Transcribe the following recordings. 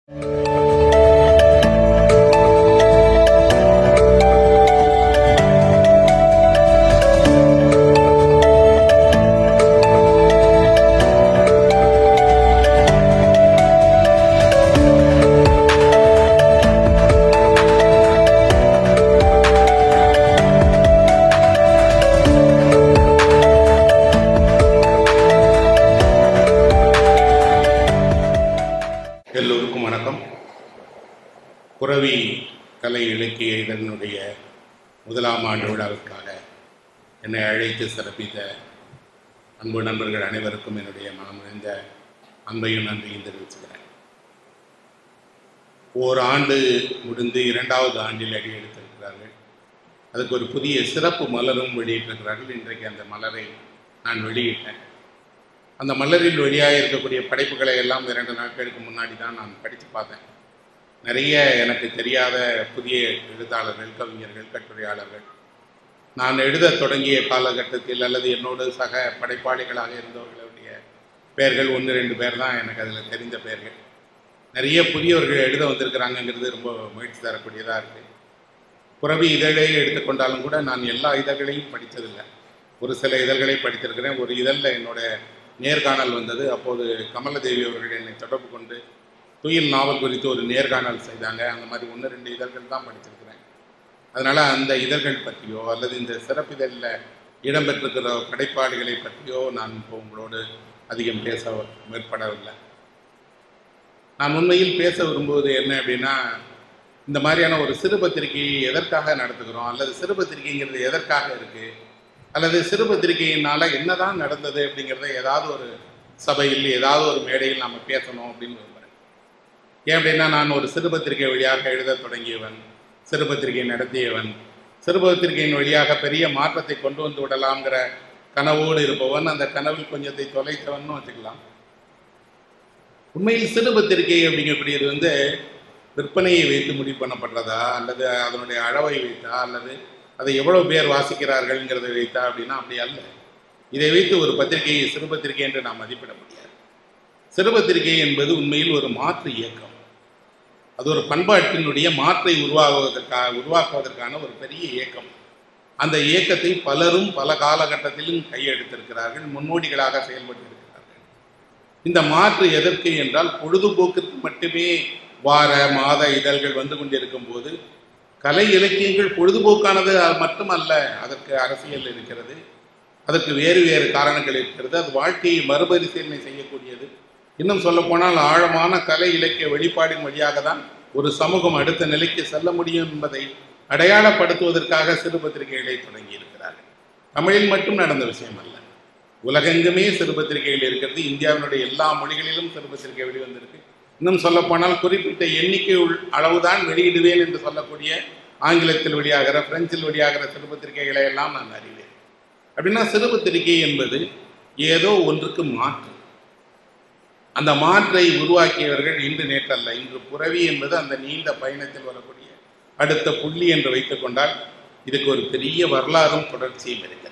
எல்லோருக்கும் வணக்கம் புறவி கலை இலக்கிய இதனுடைய முதலாம் ஆண்டு விழாவிற்காக என்னை அழைத்து சிறப்பித்த அன்பு நண்பர்கள் அனைவருக்கும் என்னுடைய மனமிழந்த அன்பையும் நன்றியும் தெரிவிச்சுக்கிறேன் ஓர் ஆண்டு முடிந்து இரண்டாவது ஆண்டில் அடி எடுத்திருக்கிறார்கள் அதுக்கு ஒரு புதிய சிறப்பு மலரும் வெளியிட்டிருக்கிறார்கள் இன்றைக்கு அந்த மலரை நான் வெளியிட்டேன் அந்த மலரில் வெளியாக இருக்கக்கூடிய படைப்புகளை எல்லாம் இரண்டு நாட்களுக்கு முன்னாடி தான் நான் படித்து பார்த்தேன் நிறைய எனக்கு தெரியாத புதிய எழுத்தாளர்கள் கவிஞர்கள் கட்டுரையாளர்கள் நான் எழுத தொடங்கிய காலகட்டத்தில் அல்லது என்னோடு சக படைப்பாளிகளாக இருந்தவர்களுடைய பெயர்கள் ஒன்று ரெண்டு பேர் தான் எனக்கு அதில் தெரிந்த பெயர்கள் நிறைய புதியவர்கள் எழுத வந்திருக்கிறாங்கங்கிறது ரொம்ப மகிழ்ச்சி தரக்கூடியதாக இருக்குது புறவி இதழை எடுத்துக்கொண்டாலும் கூட நான் எல்லா இதழ்களையும் படித்ததில்லை ஒரு சில இதழ்களை படித்திருக்கிறேன் ஒரு இதழில் என்னோட நேர்காணல் வந்தது அப்போது கமலதேவி அவர்கள் என்னை தொடர்பு கொண்டு துயில் நாவல் குறித்து ஒரு நேர்காணல் செய்தாங்க அந்த மாதிரி ஒன்று ரெண்டு இதழ்கள் தான் படிச்சிருக்கிறேன் அதனால் அந்த இதழ்கள் பற்றியோ அல்லது இந்த சிறப்பிதழில் இடம்பெற்றிருக்கிற படைப்பாளிகளை பற்றியோ நான் இப்போ உங்களோடு அதிகம் பேச மேற்படவில்லை நான் உண்மையில் பேச விரும்புவது என்ன அப்படின்னா இந்த மாதிரியான ஒரு சிறு பத்திரிகையை எதற்காக நடத்துகிறோம் அல்லது சிறு பத்திரிகைங்கிறது எதற்காக இருக்குது அல்லது சிறு பத்திரிகையினால் என்னதான் நடந்தது அப்படிங்கிறத ஏதாவது ஒரு சபையில் ஏதாவது ஒரு மேடையில் நம்ம பேசணும் அப்படின்னு விரும்புகிறேன் ஏன் அப்படின்னா நான் ஒரு சிறு பத்திரிகை வழியாக எழுத தொடங்கியவன் சிறு பத்திரிகை நடத்தியவன் சிறு பத்திரிகையின் வழியாக பெரிய மாற்றத்தை கொண்டு வந்து விடலாம்ங்கிற கனவோடு இருப்பவன் அந்த கனவில் கொஞ்சத்தை தொலைத்தவன் வச்சுக்கலாம் உண்மையில் சிறு பத்திரிகை அப்படிங்கக்கூடியது வந்து விற்பனையை வைத்து முடிவு பண்ணப்படுறதா அல்லது அதனுடைய அளவை வைத்தா அல்லது அதை எவ்வளோ பேர் வாசிக்கிறார்கள்ங்கிறதை வைத்தா அப்படின்னா அப்படி அல்ல இதை வைத்து ஒரு பத்திரிகையை சிறு பத்திரிகை என்று நாம் மதிப்பிட முடியாது சிறு பத்திரிகை என்பது உண்மையில் ஒரு மாற்று இயக்கம் அது ஒரு பண்பாட்டினுடைய மாற்றை உருவாகுவதற்காக உருவாக்குவதற்கான ஒரு பெரிய இயக்கம் அந்த இயக்கத்தை பலரும் பல காலகட்டத்திலும் கையெடுத்திருக்கிறார்கள் முன்னோடிகளாக செயல்பட்டு இருக்கிறார்கள் இந்த மாற்று எதற்கு என்றால் பொழுதுபோக்கிற்கு மட்டுமே வார மாத இதழ்கள் வந்து கொண்டிருக்கும் போது கலை இலக்கியங்கள் பொழுதுபோக்கானது மட்டுமல்ல அதற்கு அரசியல் இருக்கிறது அதற்கு வேறு வேறு காரணங்கள் இருக்கிறது அது வாழ்க்கையை மறுபரிசீலனை செய்யக்கூடியது இன்னும் சொல்லப்போனால் ஆழமான கலை இலக்கிய வெளிப்பாடின் வழியாக தான் ஒரு சமூகம் அடுத்த நிலைக்கு செல்ல முடியும் என்பதை அடையாளப்படுத்துவதற்காக சிறு பத்திரிகைகளை தொடங்கி இருக்கிறார்கள் தமிழில் மட்டும் நடந்த விஷயம் அல்ல உலகெங்குமே சிறு பத்திரிகைகள் இருக்கிறது இந்தியாவினுடைய எல்லா மொழிகளிலும் சிறு பத்திரிகை வெளிவந்திருக்கு இன்னும் சொல்லப்போனால் குறிப்பிட்ட எண்ணிக்கை அளவுதான் வெளியிடுவேன் என்று சொல்லக்கூடிய ஆங்கிலத்தில் வெளியாகிற பிரெஞ்சில் வெளியாகிற சிறு பத்திரிகைகளை எல்லாம் நான் அறிவேன் அப்படின்னா சிறு பத்திரிகை என்பது ஏதோ ஒன்றுக்கு மாற்று அந்த மாற்றை உருவாக்கியவர்கள் இன்று நேற்றல்ல இன்று புறவி என்பது அந்த நீண்ட பயணத்தில் வரக்கூடிய அடுத்த புள்ளி என்று வைத்துக் கொண்டால் இதுக்கு ஒரு பெரிய வரலாறும் தொடர்ச்சியும் இருக்கிறது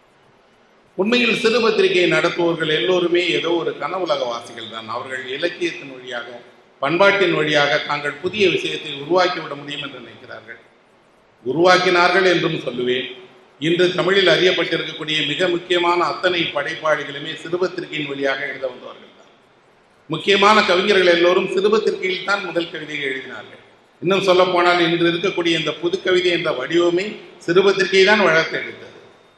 உண்மையில் சிறு பத்திரிகையை நடத்துபவர்கள் எல்லோருமே ஏதோ ஒரு கனவுலக வாசிகள் தான் அவர்கள் இலக்கியத்தின் வழியாக பண்பாட்டின் வழியாக தாங்கள் புதிய விஷயத்தை உருவாக்கிவிட முடியும் என்று நினைக்கிறார்கள் உருவாக்கினார்கள் என்றும் சொல்லுவேன் இன்று தமிழில் அறியப்பட்டிருக்கக்கூடிய மிக முக்கியமான அத்தனை படைப்பாளிகளுமே சிறுபத்திரிகையின் வழியாக எழுத வந்தவர்கள் தான் முக்கியமான கவிஞர்கள் எல்லோரும் சிறுபத்திரிகையில் தான் முதல் கவிதையை எழுதினார்கள் இன்னும் சொல்ல போனால் இன்று இருக்கக்கூடிய இந்த புது கவிதை என்ற வடிவமே சிறுபத்திரிகை தான் வளர்த்து எடுத்தது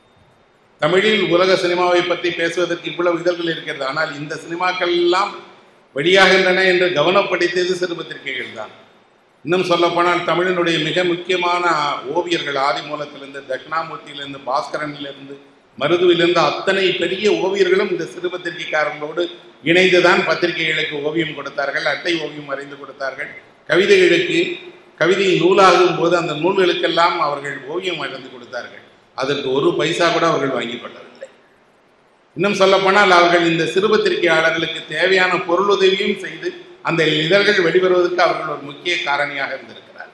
தமிழில் உலக சினிமாவை பற்றி பேசுவதற்கு இவ்வளவு இதழ்கள் இருக்கிறது ஆனால் இந்த சினிமாக்கள் எல்லாம் வெளியாகின்றன என்று கவனப்படுத்தியது சிறுபத்திரிகைகள் தான் இன்னும் சொல்லப்போனால் தமிழினுடைய மிக முக்கியமான ஓவியர்கள் ஆதிமூலத்திலிருந்து தட்சிணாமூர்த்தியிலிருந்து பாஸ்கரனிலிருந்து மருதுவிலிருந்து அத்தனை பெரிய ஓவியர்களும் இந்த சிறு பத்திரிகைக்காரர்களோடு இணைந்துதான் பத்திரிகைகளுக்கு ஓவியம் கொடுத்தார்கள் அட்டை ஓவியம் வரைந்து கொடுத்தார்கள் கவிதைகளுக்கு கவிதை நூலாகும் போது அந்த நூல்களுக்கெல்லாம் அவர்கள் ஓவியம் வரைந்து கொடுத்தார்கள் அதற்கு ஒரு பைசா கூட அவர்கள் வாங்கி கொள்ளவில்லை இன்னும் சொல்லப்போனால் அவர்கள் இந்த சிறு பத்திரிகையாளர்களுக்கு தேவையான பொருளுதவியும் செய்து அந்த இதழ்கள் வெளிவருவதற்கு அவர்கள் ஒரு முக்கிய காரணியாக இருந்திருக்கிறார்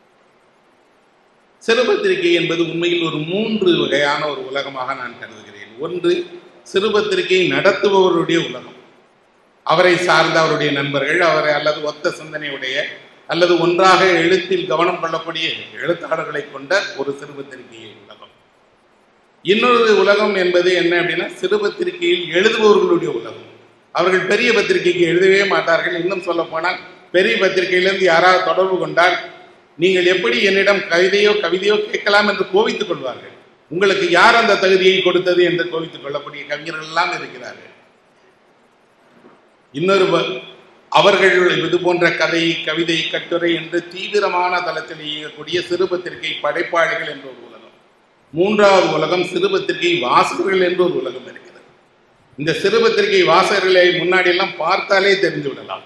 சிறு பத்திரிகை என்பது உண்மையில் ஒரு மூன்று வகையான ஒரு உலகமாக நான் கருதுகிறேன் ஒன்று சிறு பத்திரிகை நடத்துபவருடைய உலகம் அவரை சார்ந்த அவருடைய நண்பர்கள் அவரை அல்லது ஒத்த சிந்தனையுடைய அல்லது ஒன்றாக எழுத்தில் கவனம் கொள்ளக்கூடிய எழுத்தாளர்களை கொண்ட ஒரு சிறு பத்திரிகை உலகம் இன்னொரு உலகம் என்பது என்ன அப்படின்னா சிறு பத்திரிகையில் எழுதுபவர்களுடைய உலகம் அவர்கள் பெரிய பத்திரிகைக்கு எழுதவே மாட்டார்கள் இன்னும் சொல்ல போனால் பெரிய பத்திரிகையிலிருந்து யாராவது தொடர்பு கொண்டால் நீங்கள் எப்படி என்னிடம் கவிதையோ கவிதையோ கேட்கலாம் என்று கோவித்துக் கொள்வார்கள் உங்களுக்கு யார் அந்த தகுதியை கொடுத்தது என்று கோவித்துக் கொள்ளக்கூடிய கவிஞர்கள் எல்லாம் இருக்கிறார்கள் இன்னொரு ப- அவர்கள் இது போன்ற கதை கவிதை கட்டுரை என்று தீவிரமான தளத்தில் இயங்கக்கூடிய சிறு பத்திரிகை படைப்பாளிகள் என்ற ஒரு உலகம் மூன்றாவது உலகம் சிறு பத்திரிகை வாசகர்கள் என்ற ஒரு உலகம் இருக்கிறது இந்த சிறு பத்திரிகை வாசகர்களை முன்னாடி எல்லாம் பார்த்தாலே தெரிந்து விடலாம்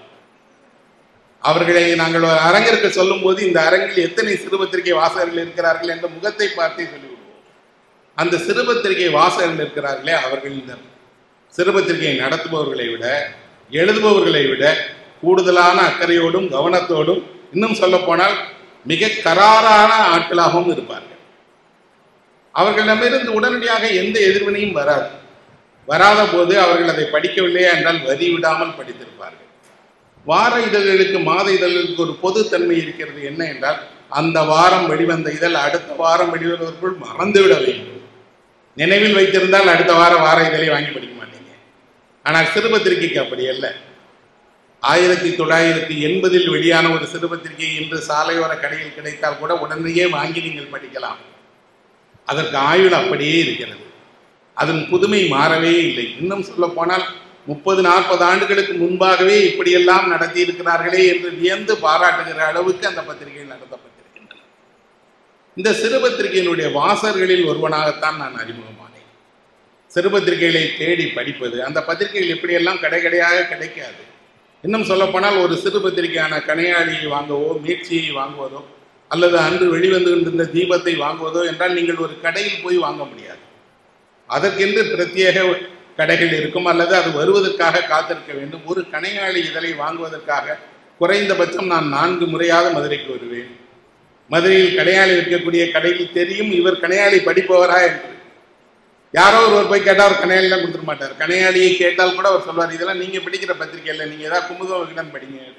அவர்களை நாங்கள் ஒரு அரங்கிற்கு சொல்லும்போது இந்த அரங்கில் எத்தனை சிறு பத்திரிகை வாசகர்கள் இருக்கிறார்கள் என்ற முகத்தை பார்த்தே சொல்லிவிடுவோம் அந்த சிறு பத்திரிகை வாசகர்கள் இருக்கிறார்களே அவர்கள் இந்த சிறு பத்திரிகையை நடத்துபவர்களை விட எழுதுபவர்களை விட கூடுதலான அக்கறையோடும் கவனத்தோடும் இன்னும் சொல்ல போனால் மிக கராரான ஆட்களாகவும் இருப்பார்கள் அவர்களிடமிருந்து உடனடியாக எந்த எதிர்வினையும் வராது வராத போது அவர்கள் அதை படிக்கவில்லையா என்றால் வரி விடாமல் படித்திருப்பார்கள் வார இதழ்களுக்கு மாத இதழ்களுக்கு ஒரு பொதுத்தன்மை இருக்கிறது என்ன என்றால் அந்த வாரம் வெளிவந்த இதழ் அடுத்த வாரம் வெளிவருவதற்குள் மறந்துவிட வேண்டும் நினைவில் வைத்திருந்தால் அடுத்த வாரம் வார இதழை வாங்கி படிக்க மாட்டீங்க ஆனால் சிறுபத்திரிகைக்கு அப்படி அல்ல ஆயிரத்தி தொள்ளாயிரத்தி எண்பதில் வெளியான ஒரு சிறுபத்திரிகை இன்று சாலையோர கடையில் கிடைத்தால் கூட உடனேயே வாங்கி நீங்கள் படிக்கலாம் அதற்கு ஆயுள் அப்படியே இருக்கிறது அதன் புதுமை மாறவே இல்லை இன்னும் சொல்ல போனால் முப்பது நாற்பது ஆண்டுகளுக்கு முன்பாகவே இப்படியெல்லாம் நடத்தி இருக்கிறார்களே என்று வியந்து பாராட்டுகிற அளவுக்கு அந்த பத்திரிகைகள் நடத்தப்பட்டிருக்கின்றன இந்த சிறு பத்திரிகையினுடைய வாசகர்களில் ஒருவனாகத்தான் நான் அறிமுகமானேன் சிறு பத்திரிகைகளை தேடி படிப்பது அந்த பத்திரிகைகள் எப்படியெல்லாம் கடை கடையாக கிடைக்காது இன்னும் சொல்லப்போனால் ஒரு சிறு பத்திரிகையான கனையாளியை வாங்கவோ மீட்சியை வாங்குவதோ அல்லது அன்று வெளிவந்து கொண்டிருந்த தீபத்தை வாங்குவதோ என்றால் நீங்கள் ஒரு கடையில் போய் வாங்க முடியாது அதற்கென்று பிரத்யேக கடைகள் இருக்கும் அல்லது அது வருவதற்காக காத்திருக்க வேண்டும் ஒரு கனையாளி இதழை வாங்குவதற்காக குறைந்தபட்சம் நான் நான்கு முறையாவது மதுரைக்கு வருவேன் மதுரையில் கனையாளி விற்கக்கூடிய கடையில் தெரியும் இவர் கனையாளி படிப்பவரா என்று யாரோ ஒருவர் போய் கேட்டால் அவர் கனையாளிலாம் கொடுத்துட மாட்டார் கனையாளியை கேட்டால் கூட அவர் சொல்வார் இதெல்லாம் நீங்க படிக்கிற பத்திரிகை இல்லை நீங்க ஏதாவது குமுதம் விகடன் படிங்க அப்படின்னு.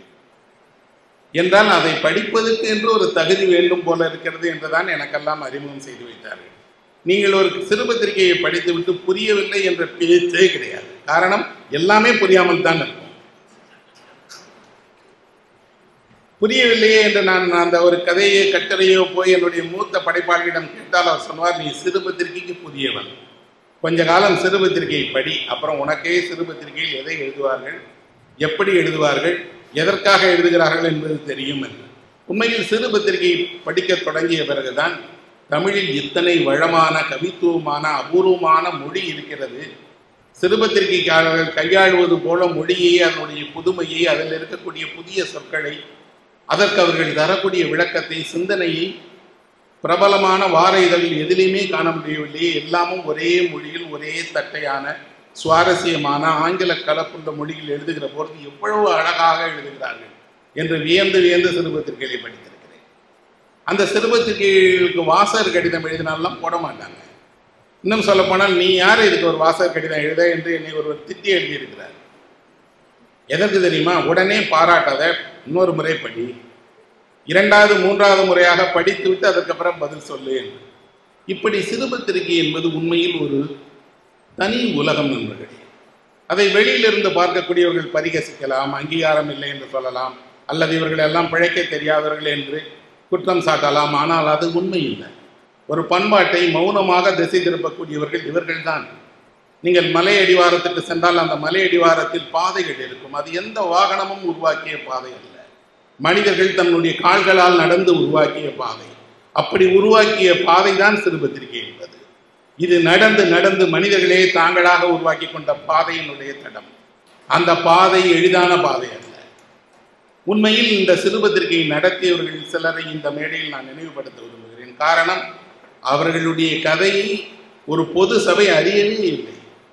என்றால் அதை படிப்பதற்கு என்று ஒரு தகுதி வேண்டும் போல இருக்கிறது என்றுதான் எனக்கெல்லாம் அறிமுகம் செய்து வைத்தார்கள் நீங்கள் ஒரு சிறு பத்திரிகையை படித்துவிட்டு புரியவில்லை என்ற பேச்சே கிடையாது காரணம் எல்லாமே புரியாமல் தான் இருக்கும் புரியவில்லையே என்று நான் அந்த ஒரு கதையோ கட்டுரையோ போய் என்னுடைய மூத்த படைப்பாளியிடம் கேட்டால் அவர் சொன்னார் நீ சிறு பத்திரிகைக்கு புதியவன் கொஞ்ச காலம் சிறு பத்திரிகை படி அப்புறம் உனக்கே சிறு பத்திரிகையில் எதை எழுதுவார்கள் எப்படி எழுதுவார்கள் எதற்காக எழுதுகிறார்கள் என்பது தெரியும் என்று உண்மையில் சிறு பத்திரிகை படிக்க தொடங்கிய பிறகுதான் தமிழில் இத்தனை வளமான கவித்துவமான அபூர்வமான மொழி இருக்கிறது சிறுபத்திரிகைக்காரர்கள் கையாளுவது போல மொழியை அதனுடைய புதுமையை அதில் இருக்கக்கூடிய புதிய சொற்களை அதற்கு அவர்கள் தரக்கூடிய விளக்கத்தை சிந்தனையை பிரபலமான வார இதழில் எதிலையுமே காண முடியவில்லை எல்லாமும் ஒரே மொழியில் ஒரே தட்டையான சுவாரஸ்யமான ஆங்கில கலப்புள்ள மொழியில் எழுதுகிற பொழுது எவ்வளவு அழகாக எழுதுகிறார்கள் என்று வியந்து வியந்து சிறுபத்திரிகைகளை படித்திருக்கிறேன் அந்த சிறுபத்திரிகைகளுக்கு வாசகர் கடிதம் எழுதினாலாம் போட மாட்டாங்க இன்னும் சொல்லப்போனால் நீ யார் இதுக்கு ஒரு வாசகர் கடிதம் எழுத என்று என்னை ஒருவர் திட்டி எழுதியிருக்கிறார் எதற்கு தெரியுமா உடனே பாராட்டாத இன்னொரு முறை படி இரண்டாவது மூன்றாவது முறையாக படித்து விட்டு அதற்கப்புறம் பதில் சொல்லு என்று இப்படி சிறுபத்திரிகை என்பது உண்மையில் ஒரு தனி உலகம் நண்பர்களே அதை வெளியிலிருந்து பார்க்கக்கூடியவர்கள் பரிகசிக்கலாம் அங்கீகாரம் இல்லை என்று சொல்லலாம் அல்லது இவர்கள் எல்லாம் பிழைக்க தெரியாதவர்கள் என்று குற்றம் சாட்டலாம் ஆனால் அது உண்மை இல்லை ஒரு பண்பாட்டை மௌனமாக திசை திருப்பக்கூடியவர்கள் இவர்கள்தான் நீங்கள் மலை அடிவாரத்துக்கு சென்றால் அந்த மலை அடிவாரத்தில் பாதைகள் இருக்கும் அது எந்த வாகனமும் உருவாக்கிய பாதை அல்ல மனிதர்கள் தன்னுடைய கால்களால் நடந்து உருவாக்கிய பாதை அப்படி உருவாக்கிய பாதை தான் சிறுபத்திரிகை என்பது இது நடந்து நடந்து மனிதர்களே தாங்களாக உருவாக்கி கொண்ட பாதையினுடைய தடம் அந்த பாதை எளிதான பாதை அல்ல உண்மையில் இந்த சிறுபத்திரிகையை நடத்தியவர்கள் சிலரை இந்த மேடையில் நான் நினைவுபடுத்த விரும்புகிறேன் காரணம் அவர்களுடைய கதையை ஒரு பொது சபை அறியவே இல்லை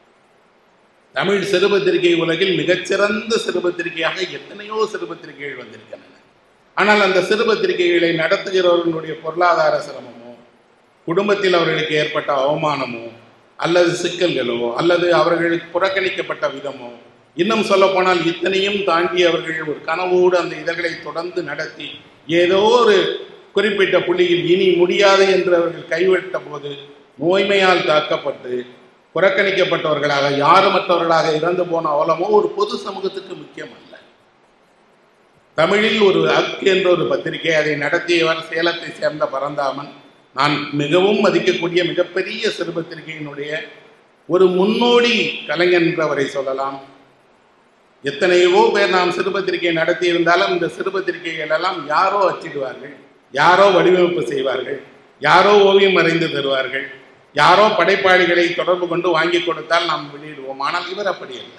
தமிழ் சிறுபத்திரிகை உலகில் மிகச்சிறந்த சிறுபத்திரிகையாக எத்தனையோ சிறுபத்திரிகைகள் வந்திருக்கின்றன ஆனால் அந்த சிறுபத்திரிகைகளை நடத்துகிறவர்களுடைய பொருளாதார சிரமமோ குடும்பத்தில் அவர்களுக்கு ஏற்பட்ட அவமானமோ அல்லது சிக்கல்களோ அல்லது அவர்களுக்கு புறக்கணிக்கப்பட்ட விதமோ இன்னும் சொல்ல போனால் இத்தனையும் தாண்டி அவர்கள் ஒரு கனவோடு அந்த இதழ்களை தொடர்ந்து நடத்தி ஏதோ ஒரு குறிப்பிட்ட புள்ளியில் இனி முடியாது என்று அவர்கள் கைவிட்ட போது நோய்மையால் தாக்கப்பட்டு புறக்கணிக்கப்பட்டவர்களாக யாருமற்றவர்களாக இறந்து போன அவலமோ ஒரு பொது சமூகத்துக்கு முக்கியம் அல்ல தமிழில் ஒரு அக் என்ற ஒரு பத்திரிகை அதை நடத்தியவர் சேலத்தை சேர்ந்த பரந்தாமன் நான் மிகவும் மதிக்கக்கூடிய மிகப்பெரிய சிறு பத்திரிகையினுடைய ஒரு முன்னோடி கலைஞன் என்றவரை சொல்லலாம் எத்தனையோ பேர் நாம் சிறு பத்திரிகை நடத்தி இருந்தாலும் இந்த சிறு பத்திரிகைகள் எல்லாம் யாரோ அச்சிடுவார்கள் யாரோ வடிவமைப்பு செய்வார்கள் யாரோ ஓவியம் வரைந்து தருவார்கள் யாரோ படைப்பாளிகளை தொடர்பு கொண்டு வாங்கி கொடுத்தால் நாம் வெளியிடுவோம் ஆனால் இவர் அப்படி அல்ல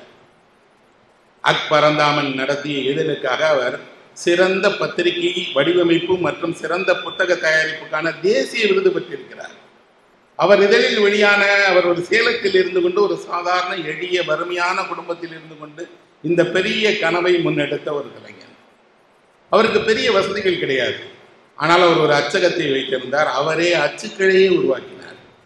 அக்பரந்தாமன் நடத்திய இதழுக்காக அவர் சிறந்த பத்திரிகை வடிவமைப்பு மற்றும் சிறந்த புத்தக தயாரிப்புக்கான தேசிய விருது பெற்றிருக்கிறார் அவர் இதழில் வெளியான அவர் ஒரு சேலத்தில் இருந்து கொண்டு ஒரு சாதாரண எளிய வறுமையான குடும்பத்தில் இருந்து கொண்டு இந்த பெரிய கனவை முன்னெடுத்த ஒரு கலைஞர் அவருக்கு பெரிய வசதிகள் கிடையாது ஆனால் அவர் ஒரு அச்சகத்தை வைத்திருந்தார் அவரே அச்சுக்களையே உருவாக்கினார்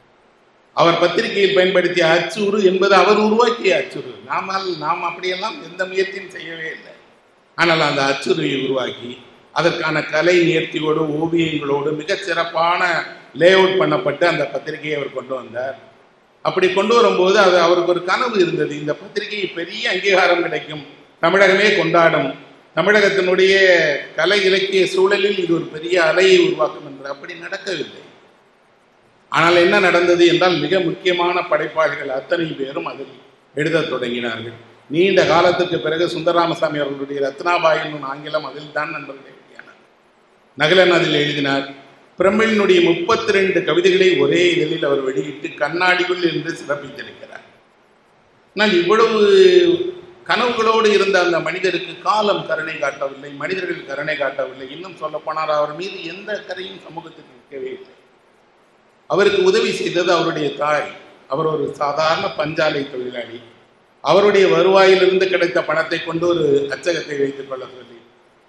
அவர் பத்திரிகையில் பயன்படுத்திய அச்சுரு என்பது அவர் உருவாக்கிய அச்சுரு நாமல் நாம் அப்படியெல்லாம் எந்த முயற்சியும் செய்யவே இல்லை ஆனால் அந்த அச்சுருவை உருவாக்கி அதற்கான கலை நேர்த்தியோடு ஓவியங்களோடு மிகச் சிறப்பான லே அவுட் பண்ணப்பட்டு அந்த பத்திரிகையை அவர் கொண்டு வந்தார் அப்படி கொண்டு வரும்போது அது அவருக்கு ஒரு கனவு இருந்தது இந்த பத்திரிகை பெரிய அங்கீகாரம் கிடைக்கும் தமிழகமே கொண்டாடும் தமிழகத்தினுடைய கலை இலக்கிய சூழலில் இது ஒரு பெரிய அலையை உருவாக்கும் என்று அப்படி நடக்கவில்லை ஆனால் என்ன நடந்தது என்றால் மிக முக்கியமான படைப்பாளிகள் அத்தனை பேரும் அதில் எழுதத் தொடங்கினார்கள் நீண்ட காலத்துக்கு பிறகு சுந்தரராமசாமி அவர்களுடைய ரத்னாபாய் என்னும் ஆங்கிலம் அதில் தான் நண்பர்கள் எழுதினார் நகலன் அதில் எழுதினார் பிரமிழினுடைய முப்பத்தி ரெண்டு கவிதைகளை ஒரே இதழில் அவர் வெளியிட்டு கண்ணாடிக்குள் என்று சிறப்பித்திருக்கிறார் ஆனால் இவ்வளவு கனவுகளோடு இருந்த அந்த மனிதருக்கு காலம் கருணை காட்டவில்லை மனிதர்கள் கருணை காட்டவில்லை இன்னும் சொல்லப்போனால் அவர் மீது எந்த கரையும் சமூகத்துக்கு இருக்கவே இல்லை அவருக்கு உதவி செய்தது அவருடைய தாய் அவர் ஒரு சாதாரண பஞ்சாலை தொழிலாளி அவருடைய வருவாயிலிருந்து கிடைத்த பணத்தை கொண்டு ஒரு அச்சகத்தை வைத்துக் கொள்ள சொல்லி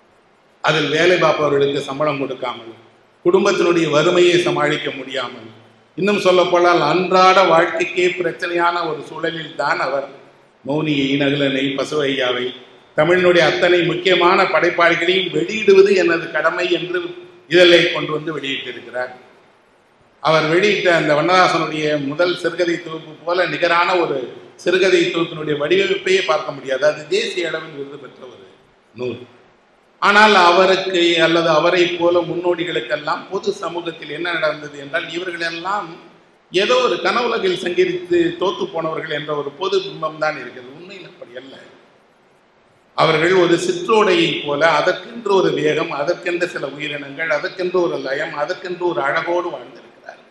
அதில் வேலை பார்ப்பவர்களுக்கு சம்பளம் கொடுக்காமல் குடும்பத்தினுடைய வறுமையை சமாளிக்க முடியாமல் இன்னும் சொல்லப்போனால் அன்றாட வாழ்க்கைக்கே பிரச்சனையான ஒரு சூழலில் தான் அவர் மௌனியை நகுலனை பசுவையாவை தமிழினுடைய அத்தனை முக்கியமான படைப்பாளிகளையும் வெளியிடுவது எனது கடமை என்று இதழை கொண்டு வந்து வெளியிட்டிருக்கிறார் அவர் வெளியிட்ட அந்த வண்ணதாசனுடைய முதல் சிறுகதை தொகுப்பு போல நிகரான ஒரு சிறுகதை தொகுப்பினுடைய வடிவமைப்பையே பார்க்க முடியாது அது தேசிய அளவில் விருது பெற்ற ஒரு நூல் ஆனால் அவருக்கு அல்லது அவரை போல முன்னோடிகளுக்கெல்லாம் பொது சமூகத்தில் என்ன நடந்தது என்றால் இவர்களெல்லாம் ஏதோ ஒரு கனவுலகில் சங்கரித்து தோத்து போனவர்கள் என்ற ஒரு பொது பிம்பம் தான் இருக்கிறது உண்மையில் அப்படி அல்ல அவர்கள் ஒரு சிற்றோடையை போல அதற்கென்று ஒரு வேகம் அதற்கென்று சில உயிரினங்கள் அதற்கென்று ஒரு லயம் அதற்கென்று ஒரு அழகோடு வாழ்ந்திருக்கிறார்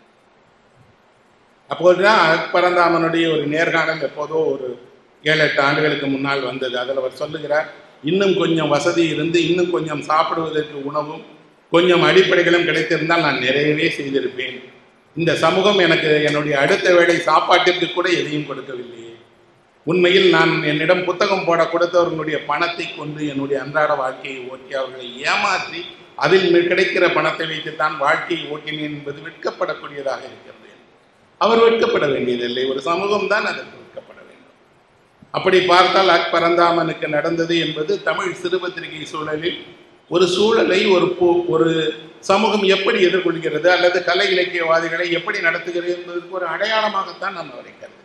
அப்போதுதான் பரந்தாமனுடைய ஒரு நேர்காணல் எப்போதோ ஒரு ஏழு எட்டு ஆண்டுகளுக்கு முன்னால் வந்தது அதில் அவர் சொல்லுகிறார் இன்னும் கொஞ்சம் வசதி இருந்து இன்னும் கொஞ்சம் சாப்பிடுவதற்கு உணவும் கொஞ்சம் அடிப்படைகளும் கிடைத்திருந்தால் நான் நிறையவே செய்திருப்பேன் இந்த சமூகம் எனக்கு என்னுடைய அடுத்த வேளை சாப்பாட்டிற்கு கூட எதையும் கொடுக்கவில்லையே உண்மையில் நான் என்னிடம் புத்தகம் போட கொடுத்தவர்களுடைய பணத்தை கொண்டு என்னுடைய அன்றாட வாழ்க்கையை ஓட்டி அவர்களை ஏமாற்றி அதில் கிடைக்கிற பணத்தை வைத்துத்தான் வாழ்க்கையை ஓட்டினேன் என்பது வெட்கப்படக்கூடியதாக இருக்கிறது அவர் வெட்கப்பட வேண்டியதில்லை ஒரு சமூகம் தான் அதற்கு வெட்கப்பட வேண்டும் அப்படி பார்த்தால் அக்பரந்தாமனுக்கு நடந்தது என்பது தமிழ் சிறுபத்திரிகை சூழலில் ஒரு சூழலை ஒரு ஒரு சமூகம் எப்படி எதிர்கொள்கிறது அல்லது கலை இலக்கியவாதிகளை எப்படி நடத்துகிறது என்பதற்கு ஒரு அடையாளமாகத்தான் நான் அவரை கருதுகிறேன்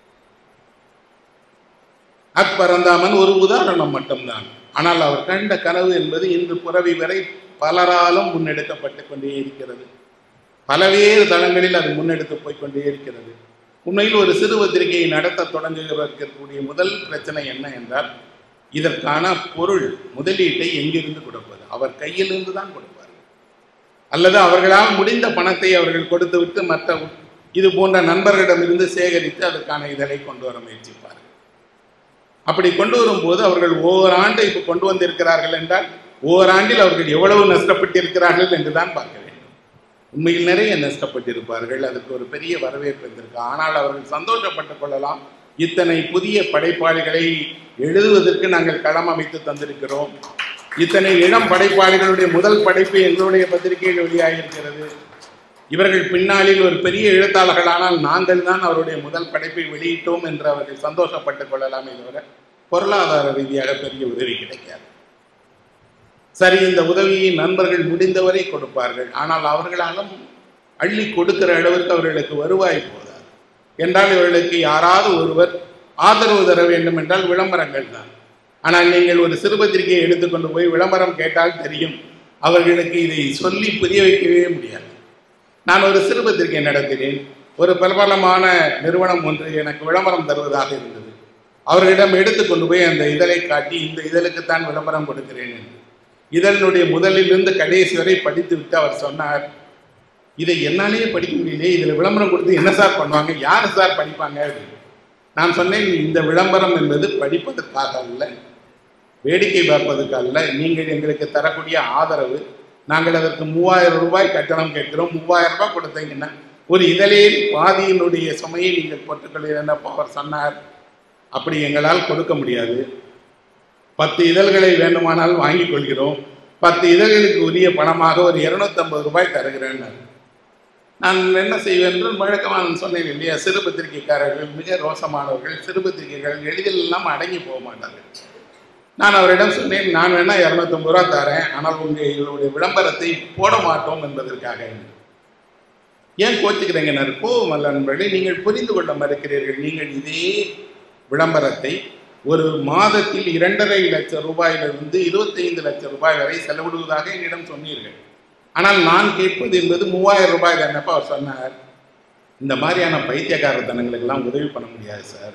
அக்பரந்தாமன் ஒரு உதாரணம் மட்டும்தான் ஆனால் அவர் கண்ட கனவு என்பது இன்று புறவி வரை பலராலும் முன்னெடுக்கப்பட்டு கொண்டே இருக்கிறது பலவேறு தளங்களில் அது முன்னெடுத்து போய்கொண்டே இருக்கிறது உண்மையில் ஒரு சிறு பத்திரிகையை நடத்த தொடங்குகிறவர்களுடைய முதல் பிரச்சனை என்ன என்றால் இதற்கான பொருள் முதலீட்டை எங்கிருந்து கொடுப்பது அவர் கையிலிருந்து தான் கொடுப்பார்கள் அல்லது அவர்களால் முடிந்த பணத்தை அவர்கள் கொடுத்து விட்டு மற்ற இது போன்ற நண்பர்களிடமிருந்து சேகரித்து அதற்கான இதழை கொண்டு வர முயற்சிப்பார்கள் அப்படி கொண்டு வரும்போது அவர்கள் ஒவ்வொரு ஆண்டு இப்போ கொண்டு வந்திருக்கிறார்கள் என்றால் ஒவ்வொரு ஆண்டில் அவர்கள் எவ்வளவு நஷ்டப்பட்டிருக்கிறார்கள் என்று தான் பார்க்க வேண்டும் உண்மையில் நிறைய நஷ்டப்பட்டிருப்பார்கள் அதுக்கு ஒரு பெரிய வரவேற்பு இருந்திருக்கு ஆனால் அவர்கள் சந்தோஷப்பட்டுக் கொள்ளலாம் இத்தனை புதிய படைப்பாளிகளை எழுதுவதற்கு நாங்கள் களம் அமைத்து தந்திருக்கிறோம் இத்தனை இளம் படைப்பாளிகளுடைய முதல் படைப்பு எங்களுடைய பத்திரிகையில் வெளியாகியிருக்கிறது இவர்கள் பின்னாளில் ஒரு பெரிய எழுத்தாளர்களானால் நாங்கள் தான் அவருடைய முதல் படைப்பை வெளியிட்டோம் என்று அவர்கள் சந்தோஷப்பட்டுக் கொள்ளலாமே தவிர பொருளாதார ரீதியாக பெரிய உதவி கிடைக்காது சரி இந்த உதவியை நண்பர்கள் முடிந்தவரை கொடுப்பார்கள் ஆனால் அவர்களாலும் அள்ளி கொடுக்கிற அளவிற்கு அவர்களுக்கு வருவாய் போதாது என்றால் இவர்களுக்கு யாராவது ஒருவர் ஆதரவு தர வேண்டும் என்றால் விளம்பரங்கள் தான் ஆனால் நீங்கள் ஒரு சிறுபத்திரிகையை எடுத்துக்கொண்டு போய் விளம்பரம் கேட்டால் தெரியும் அவர்களுக்கு இதை சொல்லி புரிய வைக்கவே முடியாது நான் ஒரு சிறுபத்திரிகை நடத்தினேன் ஒரு பிரபலமான நிறுவனம் ஒன்று எனக்கு விளம்பரம் தருவதாக இருந்தது அவர்களிடம் எடுத்துக்கொண்டு போய் அந்த இதழை காட்டி இந்த இதழுக்குத்தான் விளம்பரம் கொடுக்கிறேன் என்று இதழினுடைய முதலிலிருந்து கடைசி வரை படித்து விட்டு அவர் சொன்னார் இதை என்னாலேயே படிக்க முடியலையே இதில் விளம்பரம் கொடுத்து என்ன சார் பண்ணுவாங்க யார் சார் படிப்பாங்க அப்படின்னு. நான் சொன்னேன் இந்த விளம்பரம் என்பது படிப்பதற்காக அல்ல வேடிக்கை பார்ப்பதற்கு அல்ல நீங்கள் எங்களுக்கு தரக்கூடிய ஆதரவு நாங்கள் அதற்கு மூவாயிரம் ரூபாய் கட்டணம் கேட்கிறோம் மூவாயிரம் ரூபாய் கொடுத்தீங்கன்னா ஒரு இதழில் பாதியினுடைய சுமையை நீங்கள் போட்டுக்கொள்கிறேன் அவர் சொன்னார் அப்படி எங்களால் கொடுக்க முடியாது பத்து இதழ்களை வேண்டுமானால் வாங்கிக் கொள்கிறோம் பத்து இதழ்களுக்கு உரிய பணமாக ஒரு இருநூத்தம்பது ரூபாய் தருகிறேன் நான் என்ன செய்வேன் என்று வழக்கமாக நான் சொன்னேன் இல்லையா சிறு பத்திரிகைக்காரர்கள் மிக ரோசமானவர்கள் சிறு பத்திரிகைகள் எளிதில் எல்லாம் அடங்கி போக மாட்டார்கள் நான் அவரிடம் சொன்னேன் நான் வேணா இரநூத்தம்பது ரூபா தரேன் ஆனால் உங்கள் எங்களுடைய விளம்பரத்தை போட மாட்டோம் என்பதற்காக ஏன் கோச்சுக்கிறீங்க நான் கோவம் அல்ல நண்பர்களே நீங்கள் புரிந்து கொள்ள மறுக்கிறீர்கள் நீங்கள் இதே விளம்பரத்தை ஒரு மாதத்தில் இரண்டரை லட்சம் ரூபாயிலிருந்து இருபத்தைந்து லட்சம் ரூபாய் வரை செலவிடுவதாக என்னிடம் சொன்னீர்கள் ஆனால் நான் கேட்பது என்பது மூவாயிரம் ரூபாய் தானப்ப அவர் சொன்னார் இந்த மாதிரியான பைத்தியக்காரத்தனங்களுக்கெல்லாம் உதவி பண்ண முடியாது சார்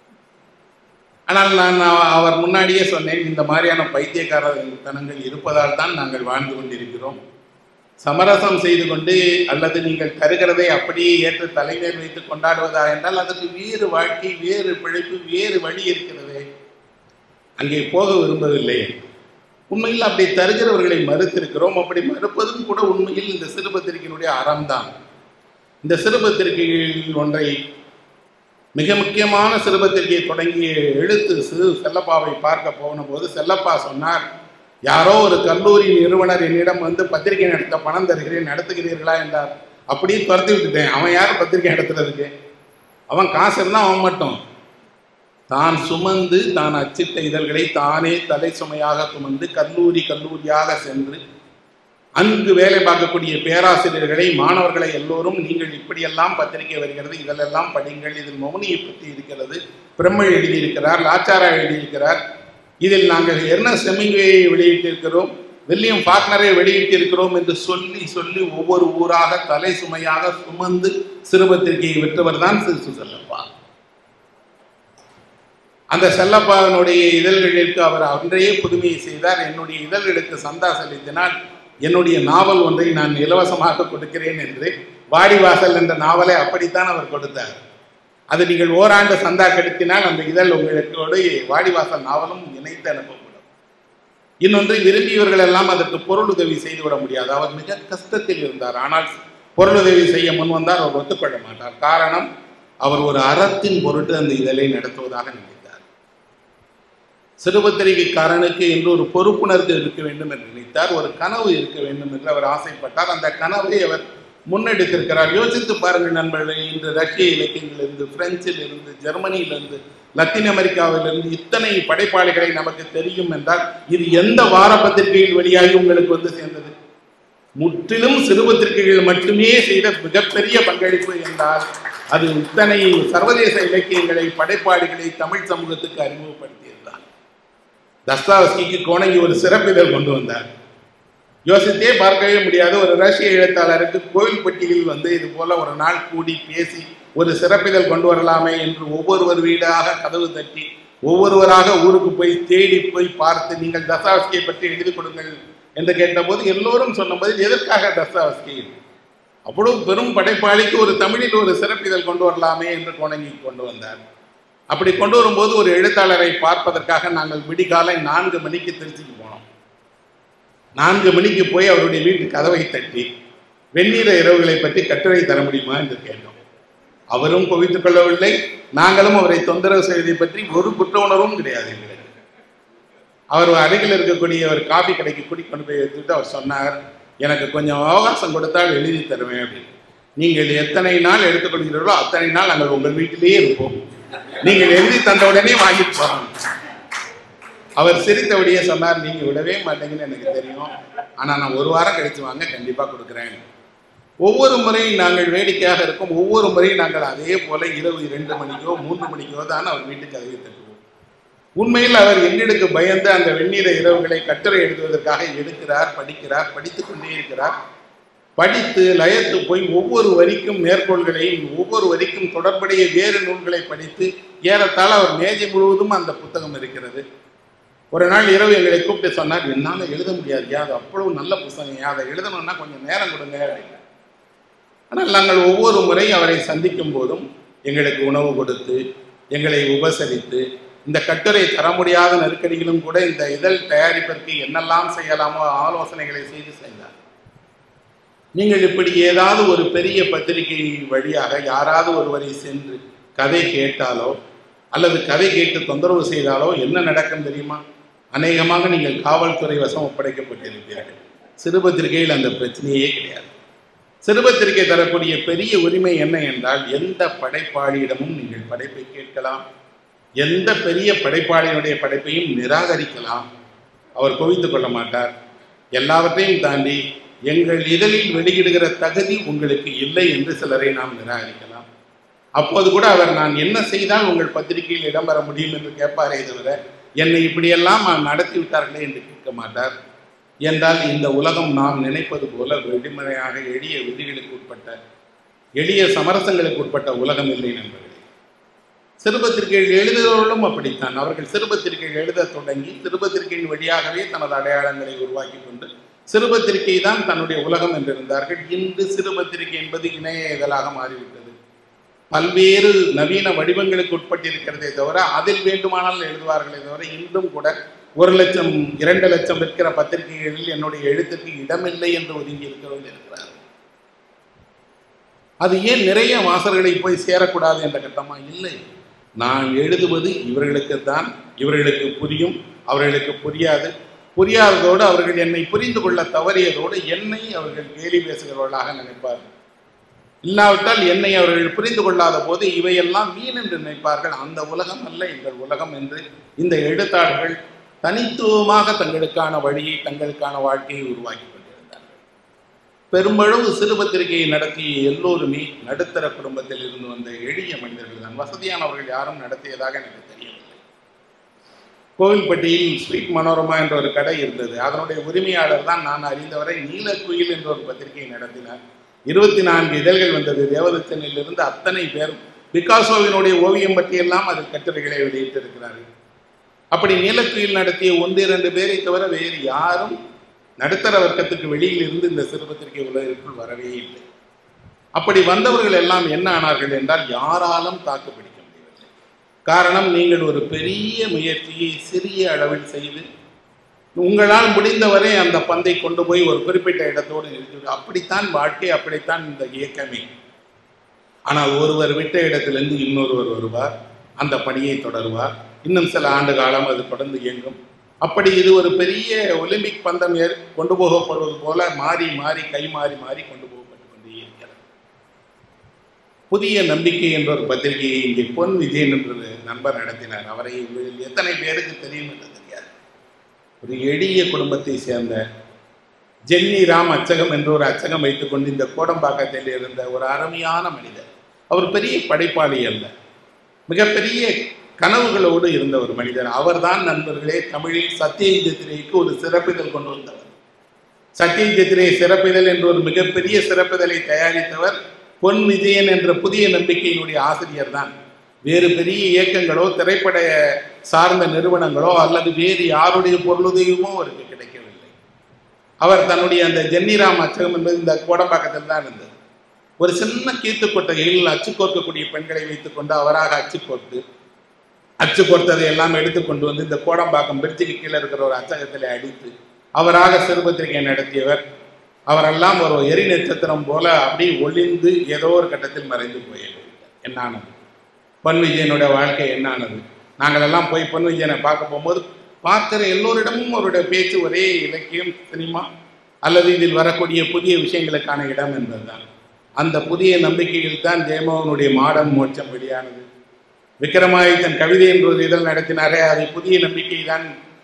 ஆனால் நான் அவ- அவர் முன்னாடியே சொன்னேன் இந்த மாதிரியான பைத்தியக்காரத்தனங்கள் இருப்பதால் தான் நாங்கள் வாழ்ந்து கொண்டிருக்கிறோம் சமரசம் செய்து கொண்டு அல்லது நீங்கள் தருகிறதை அப்படியே ஏற்று தலைமையில் வைத்து கொண்டாடுவதா என்றால் அதற்கு வேறு வாழ்க்கை வேறு பிழைப்பு வேறு வழி இருக்கிறது அங்கே போக விரும்பவில்லை உண்மையில் அப்படி தருகிறவர்களை மறுத்திருக்கிறோம் அப்படி மறுப்பதும் கூட உண்மையில் இந்த சிறுபத்திரிகையினுடைய அறம்தான் இந்த சிறுபத்திரிகைகளில் ஒன்றை மிக முக்கியமான சிறுபத்திரிகையை தொடங்கிய எழுத்து சிறு செல்லப்பாவை பார்க்க போன போது செல்லப்பா சொன்னார் யாரோ ஒரு கல்லூரி நிறுவனர் என்னிடம் வந்து பத்திரிகை நடத்த பணம் தருகிறேன் நடத்துகிறீர்களா என்றார் அப்படியே துரத்தி விட்டுட்டேன் அவன் யார் பத்திரிகை நடத்துறதுக்கு அவன் காசு இருந்தால் அவன் மட்டும் தான் சுமந்து தான் அச்சிட்ட இதழ்களை தானே தலை சுமையாக சுமந்து கல்லூரி கல்லூரியாக சென்று அங்கு வேலை பார்க்கக்கூடிய பேராசிரியர்களை மாணவர்களை எல்லோரும் நீங்கள் இப்படியெல்லாம் பத்திரிகை வருகிறது இதிலெல்லாம் படிங்கள் இதில் மௌனியை பற்றி இருக்கிறது பிரம்மல் எழுதியிருக்கிறார் லாச்சாரா எழுதியிருக்கிறார் இதில் நாங்கள் என்ன செமிங்குவையை வெளியிட்டிருக்கிறோம் வில்லியம் ஃபாக்னரை வெளியிட்டிருக்கிறோம் என்று சொல்லி சொல்லி ஒவ்வொரு ஊராக தலை சுமையாக சுமந்து சிறுபத்திரிகையை விற்றவர் தான் சிறு செல்லப்பா அந்த செல்லப்பாவினுடைய இதழ்களிற்கு அவர் அன்றையே புதுமையை செய்தார் என்னுடைய இதழ்களுக்கு சந்தா செலுத்தினால் என்னுடைய நாவல் ஒன்றை நான் இலவசமாக கொடுக்கிறேன் என்று வாடிவாசல் என்ற நாவலை அப்படித்தான் அவர் கொடுத்தார் அது நீங்கள் ஓராண்டு சந்தா கெடுத்தினால் அந்த இதழ் உங்களுக்கோடு வாடிவாசல் நாவலும் இணைத்து அனுப்பப்படும் இன்னொன்று விரும்பியவர்கள் எல்லாம் அதற்கு பொருளுதவி செய்துவிட முடியாது அவர் மிக கஷ்டத்தில் இருந்தார் ஆனால் பொருளுதவி செய்ய முன் வந்தார் அவர் ஒத்துக்கொள்ள மாட்டார் காரணம் அவர் ஒரு அறத்தின் பொருட்டு அந்த இதழை நடத்துவதாக நினைத்தார் சிறுபத்திரிகைக்காரனுக்கு என்று ஒரு பொறுப்புணர்வு இருக்க வேண்டும் என்று நினைத்தார் ஒரு கனவு இருக்க வேண்டும் என்று அவர் ஆசைப்பட்டார் அந்த கனவை அவர் முன்னெடுத்திருக்கிறார் யோசித்து பாருங்கள் நண்பர்களே இன்று ரஷ்ய இலக்கியங்களிலிருந்து பிரெஞ்சில் இருந்து ஜெர்மனியிலிருந்து லத்தீன் அமெரிக்காவிலிருந்து இத்தனை படைப்பாளிகளை நமக்கு தெரியும் என்றால் இது எந்த வார பத்திரிகையில் வெளியாகி உங்களுக்கு வந்து சேர்ந்தது முற்றிலும் சிறுபத்திரிகைகள் மட்டுமே செய்த மிகப்பெரிய பங்களிப்பு என்றால் அது இத்தனை சர்வதேச இலக்கியங்களை படைப்பாளிகளை தமிழ் சமூகத்துக்கு அறிமுகப்படுத்தியதுதான் தஸ்தாவஸ்கிக்கு கோணங்கி ஒரு சிறப்பிதழ் கொண்டு வந்தார் யோசித்தே பார்க்கவே முடியாத ஒரு ரஷ்ய எழுத்தாளருக்கு கோவில்பட்டியில் வந்து இது போல ஒரு நாள் கூடி பேசி ஒரு சிறப்பிதழ் கொண்டு வரலாமே என்று ஒவ்வொருவர் வீடாக கதவு தட்டி ஒவ்வொருவராக ஊருக்கு போய் தேடி போய் பார்த்து நீங்கள் தஸ்தாவஸ்கியை பற்றி எழுதி கொடுங்கள் என்று கேட்டபோது எல்லோரும் சொன்னபோது எதற்காக தஸ்தாவஸ்கி அவ்வளவு பெரும் படைப்பாளிக்கு ஒரு தமிழில் ஒரு சிறப்பிதழ் கொண்டு வரலாமே என்று கோணங்கி கொண்டு வந்தார் அப்படி கொண்டு வரும்போது ஒரு எழுத்தாளரை பார்ப்பதற்காக நாங்கள் விடிகாலை நான்கு மணிக்கு திருச்சிக்கு போனோம் நான்கு மணிக்கு போய் அவருடைய வீட்டு கதவை தட்டி வெந்நீர இரவுகளை பற்றி கட்டுரை தர முடியுமா என்று கேட்டோம் அவரும் குவித்துக் கொள்ளவில்லை நாங்களும் அவரை தொந்தரவு செய்வதை பற்றி ஒரு குற்ற உணர்வும் கிடையாது எங்களுக்கு அவர் அருகில் இருக்கக்கூடிய ஒரு காபி கடைக்கு கூட்டி கொண்டு போய் எடுத்துட்டு அவர் சொன்னார் எனக்கு கொஞ்சம் அவகாசம் கொடுத்தால் எழுதி தருவேன் அப்படின்னு நீங்கள் எத்தனை நாள் எடுத்துக்கொள்கிறீர்களோ அத்தனை நாள் நாங்கள் உங்கள் வீட்டிலேயே இருப்போம் நீங்கள் எழுதி தந்த உடனே வாங்கிட்டு போறோம் அவர் சிரித்தபடியே சொன்னார் நீங்க விடவே மாட்டீங்கன்னு எனக்கு தெரியும் ஆனா நான் ஒரு வாரம் கழிச்சு வாங்க கண்டிப்பா கொடுக்குறேன் ஒவ்வொரு முறையும் நாங்கள் வேடிக்கையாக இருக்கும் ஒவ்வொரு முறையும் நாங்கள் அதே போல இரவு இரண்டு மணிக்கோ மூன்று மணிக்கோ தான் அவர் வீட்டுக்கு கதவை தட்டுவோம் உண்மையில் அவர் எங்களுக்கு பயந்து அந்த வெந்நீர இரவுகளை கட்டுரை எழுதுவதற்காக எடுக்கிறார் படிக்கிறார் படித்துக் கொண்டே இருக்கிறார் படித்து லயத்து போய் ஒவ்வொரு வரிக்கும் மேற்கோள்களையும் ஒவ்வொரு வரிக்கும் தொடர்புடைய வேறு நூல்களை படித்து ஏறத்தாழ அவர் மேஜை முழுவதும் அந்த புத்தகம் இருக்கிறது ஒரு நாள் இரவு எங்களை கூப்பிட்டு சொன்னார் என்னால் எழுத முடியாது அது அவ்வளவு நல்ல புத்தகம் அதை எழுதணும்னா கொஞ்சம் நேரம் கொடுங்க அப்படின்னு ஆனால் நாங்கள் ஒவ்வொரு முறை அவரை சந்திக்கும் போதும் எங்களுக்கு உணவு கொடுத்து எங்களை உபசரித்து இந்த கட்டுரை தர முடியாத நெருக்கடிகளும் கூட இந்த இதழ் தயாரிப்பதற்கு என்னெல்லாம் செய்யலாமோ ஆலோசனைகளை செய்து செய்தார் நீங்கள் இப்படி ஏதாவது ஒரு பெரிய பத்திரிகை வழியாக யாராவது ஒருவரை சென்று கதை கேட்டாலோ அல்லது கதை கேட்டு தொந்தரவு செய்தாலோ என்ன நடக்கும் தெரியுமா அநேகமாக நீங்கள் காவல்துறை வசம் ஒப்படைக்கப்பட்டிருப்பீர்கள் சிறுபத்திரிகையில் அந்த பிரச்சனையே கிடையாது சிறுபத்திரிகை தரக்கூடிய பெரிய உரிமை என்ன என்றால் எந்த படைப்பாளியிடமும் நீங்கள் படைப்பை கேட்கலாம் எந்த பெரிய படைப்பாளியினுடைய படைப்பையும் நிராகரிக்கலாம் அவர் குவிந்து கொள்ள மாட்டார் எல்லாவற்றையும் தாண்டி எங்கள் இதழில் வெளியிடுகிற தகுதி உங்களுக்கு இல்லை என்று சிலரை நாம் நிராகரிக்கலாம் அப்போது கூட அவர் நான் என்ன செய்தால் உங்கள் பத்திரிகையில் இடம்பெற முடியும் என்று கேட்பாரே தவிர என்னை இப்படியெல்லாம் நடத்தி விட்டார்களே என்று கேட்க மாட்டார் என்றால் இந்த உலகம் நாம் நினைப்பது போல வெடிமனையாக எளிய விதிகளுக்கு உட்பட்ட எளிய சமரசங்களுக்கு உட்பட்ட உலகம் இல்லை நண்பர்களே சிறுபத்திரிகைகள் எழுதுகிறவர்களும் அப்படித்தான் அவர்கள் சிறுபத்திரிகைகள் எழுத தொடங்கி சிறுபத்திரிகையின் வழியாகவே தனது அடையாளங்களை உருவாக்கி கொண்டு சிறுபத்திரிகை தான் தன்னுடைய உலகம் என்றிருந்தார்கள் இன்று சிறுபத்திரிகை என்பது இணைய இதழாக மாறிவிட்டது பல்வேறு நவீன வடிவங்களுக்கு உட்பட்டிருக்கிறதே தவிர அதில் வேண்டுமானால் எழுதுவார்களே தவிர இன்றும் கூட ஒரு லட்சம் இரண்டு லட்சம் விற்கிற பத்திரிகைகளில் என்னுடைய எழுத்துக்கு இடமில்லை என்று ஒதுங்கி இருக்கிறவர்கள் இருக்கிறார்கள் அது ஏன் நிறைய வாசகர்களை போய் சேரக்கூடாது என்ற கட்டமா இல்லை நான் எழுதுவது இவர்களுக்கு தான் இவர்களுக்கு புரியும் அவர்களுக்கு புரியாது புரியாததோடு அவர்கள் என்னை புரிந்து கொள்ள தவறியதோடு என்னை அவர்கள் கேலி பேசுகிறவர்களாக நினைப்பார்கள் இல்லாவிட்டால் என்னை அவர்கள் புரிந்து கொள்ளாத போது இவையெல்லாம் மீன் என்று நினைப்பார்கள் அந்த உலகம் அல்ல எங்கள் உலகம் என்று இந்த எழுத்தாளர்கள் தனித்துவமாக தங்களுக்கான வழியை தங்களுக்கான வாழ்க்கையை உருவாக்கி கொண்டிருந்தார்கள் பெரும்பளவு சிறு பத்திரிகையை நடத்திய எல்லோருமே நடுத்தர குடும்பத்தில் இருந்து வந்த எளிய மனிதர்கள் தான் வசதியானவர்கள் யாரும் நடத்தியதாக எனக்கு தெரியவில்லை கோவில்பட்டியில் ஸ்வீட் மனோரமா என்ற ஒரு கடை இருந்தது அதனுடைய உரிமையாளர் தான் நான் அறிந்தவரை நீலக்குயில் என்ற ஒரு பத்திரிகையை நடத்தினார் இருபத்தி நான்கு இதழ்கள் வந்தது தேவதச்சனிலிருந்து அத்தனை பேரும் பிகாசோவினுடைய ஓவியம் பற்றியெல்லாம் அதில் கட்டுரைகளை வெளியிட்டிருக்கிறார்கள் அப்படி நீலக்குயில் நடத்திய ஒன்று இரண்டு பேரை தவிர வேறு யாரும் நடுத்தர வர்க்கத்துக்கு வெளியில் இருந்து இந்த சிறுபத்திரிகை உலகிற்குள் வரவே இல்லை அப்படி வந்தவர்கள் எல்லாம் என்ன ஆனார்கள் என்றால் யாராலும் தாக்கு பிடிக்க முடியவில்லை காரணம் நீங்கள் ஒரு பெரிய முயற்சியை சிறிய அளவில் செய்து உங்களால் முடிந்தவரை அந்த பந்தை கொண்டு போய் ஒரு குறிப்பிட்ட இடத்தோடு நிறுத்தி அப்படித்தான் வாழ்க்கை அப்படித்தான் இந்த இயக்கமே ஆனால் ஒருவர் விட்ட இடத்திலிருந்து இன்னொருவர் வருவார் அந்த பணியை தொடருவார் இன்னும் சில ஆண்டு காலம் அது தொடர்ந்து இயங்கும் அப்படி இது ஒரு பெரிய ஒலிம்பிக் பந்தம் ஏற் கொண்டு போகப்படுவது போல மாறி மாறி கை மாறி மாறி கொண்டு போகப்பட்டு கொண்டே இருக்கிறது புதிய நம்பிக்கை என்ற ஒரு பத்திரிகையை இங்கே பொன் விஜயன் என்ற ஒரு நண்பர் நடத்தினார் அவரை உங்களில் எத்தனை பேருக்கு தெரியும் என்று தெரியாது ஒரு எளிய குடும்பத்தை சேர்ந்த ஜென்னி ராம் அச்சகம் என்ற ஒரு அச்சகம் வைத்துக்கொண்டு இந்த கோடம்பாக்கத்தில் இருந்த ஒரு அருமையான மனிதர் அவர் பெரிய படைப்பாளி அல்ல மிகப்பெரிய கனவுகளோடு இருந்த ஒரு மனிதர் அவர்தான் நண்பர்களே தமிழில் சத்தியஜித்திரைக்கு ஒரு சிறப்பிதழ் கொண்டு வந்தவர் சத்தியஜித்திரை சிறப்பிதழ் என்ற ஒரு மிகப்பெரிய சிறப்பிதழை தயாரித்தவர் பொன் விஜயன் என்ற புதிய நம்பிக்கையினுடைய ஆசிரியர் தான் வேறு பெரிய இயக்கங்களோ திரைப்பட சார்ந்த நிறுவனங்களோ அல்லது வேறு யாருடைய பொருளுதவியுமோ அவருக்கு கிடைக்கவில்லை அவர் தன்னுடைய அந்த ஜென்னிராம் அச்சகம் என்பது இந்த கோடம்பாக்கத்தில் தான் இருந்தது ஒரு சின்ன கீத்து கொட்டகையில் அச்சு கோர்க்கக்கூடிய பெண்களை வைத்துக்கொண்டு அவராக அச்சு கோர்த்து அச்சு கோர்த்ததை எல்லாம் எடுத்து கொண்டு வந்து இந்த கோடம்பாக்கம் பிரிட்ஜுக்கு கீழே இருக்கிற ஒரு அச்சகத்தில் அடித்து அவராக சிறுபத்திரிகை நடத்தியவர் அவரெல்லாம் ஒரு எரி நட்சத்திரம் போல அப்படி ஒளிந்து ஏதோ ஒரு கட்டத்தில் மறைந்து போயிடுது என்னானது பொன் விஜயனுடைய வாழ்க்கை என்னானது நாங்கள் எல்லாம் போய் பொன் விஜயனை பார்க்க போகும்போது பார்க்கிற எல்லோரிடமும் அவருடைய பேச்சு ஒரே இலக்கியம் சினிமா அல்லது இதில் வரக்கூடிய புதிய விஷயங்களுக்கான இடம் என்பதுதான் அந்த புதிய நம்பிக்கையில் தான் ஜெயமோகனுடைய மாடம் மோட்சம் வெளியானது விக்ரமாதித்தன் கவிதை என்ற ஒரு இதழ் நடத்தினாரே அது புதிய நம்பிக்கை தான்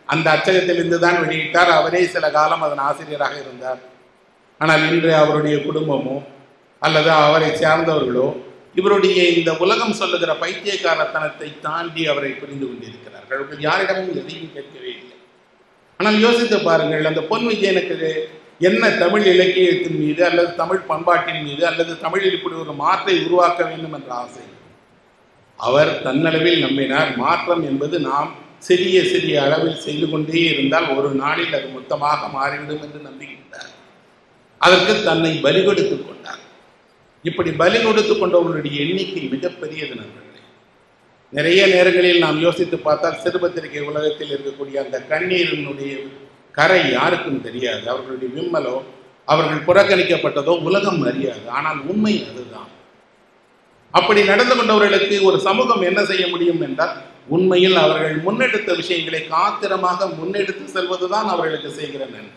அந்த அச்சகத்திலிருந்து தான் வெளியிட்டார் அவரே சில காலம் அதன் ஆசிரியராக இருந்தார் ஆனால் இன்று அவருடைய குடும்பமோ அல்லது அவரை சார்ந்தவர்களோ இவருடைய இந்த உலகம் சொல்லுகிற பைத்தியக்காரத்தனத்தை தாண்டி அவரை புரிந்து கொண்டிருக்கிறார்கள் அவர்கள் யாரிடமும் எதையும் கேட்கவே இல்லை ஆனால் யோசித்து பாருங்கள் அந்த பொன் விஜயனுக்கு என்ன தமிழ் இலக்கியத்தின் மீது அல்லது தமிழ் பண்பாட்டின் மீது அல்லது தமிழில் இப்படி ஒரு மாற்றை உருவாக்க வேண்டும் என்ற ஆசை அவர் தன்னளவில் நம்பினார் மாற்றம் என்பது நாம் சிறிய சிறிய அளவில் செய்து கொண்டே இருந்தால் ஒரு நாளில் அது மொத்தமாக மாறிவிடும் என்று நம்புகின்றார் அதற்கு தன்னை பலி கொடுத்துக் கொண்டார் இப்படி பலி கொடுத்து கொண்டவர்களுடைய எண்ணிக்கை மிகப்பெரியது நண்பர்களே நிறைய நேரங்களில் நாம் யோசித்து பார்த்தால் சிறுபத்திரிகை உலகத்தில் இருக்கக்கூடிய அந்த கண்ணீரினுடைய கரை யாருக்கும் தெரியாது அவர்களுடைய விம்மலோ அவர்கள் புறக்கணிக்கப்பட்டதோ உலகம் அறியாது ஆனால் உண்மை அதுதான் அப்படி நடந்து கொண்டவர்களுக்கு ஒரு சமூகம் என்ன செய்ய முடியும் என்றால் உண்மையில் அவர்கள் முன்னெடுத்த விஷயங்களை காத்திரமாக முன்னெடுத்து செல்வதுதான் அவர்களுக்கு செய்கிற நன்றி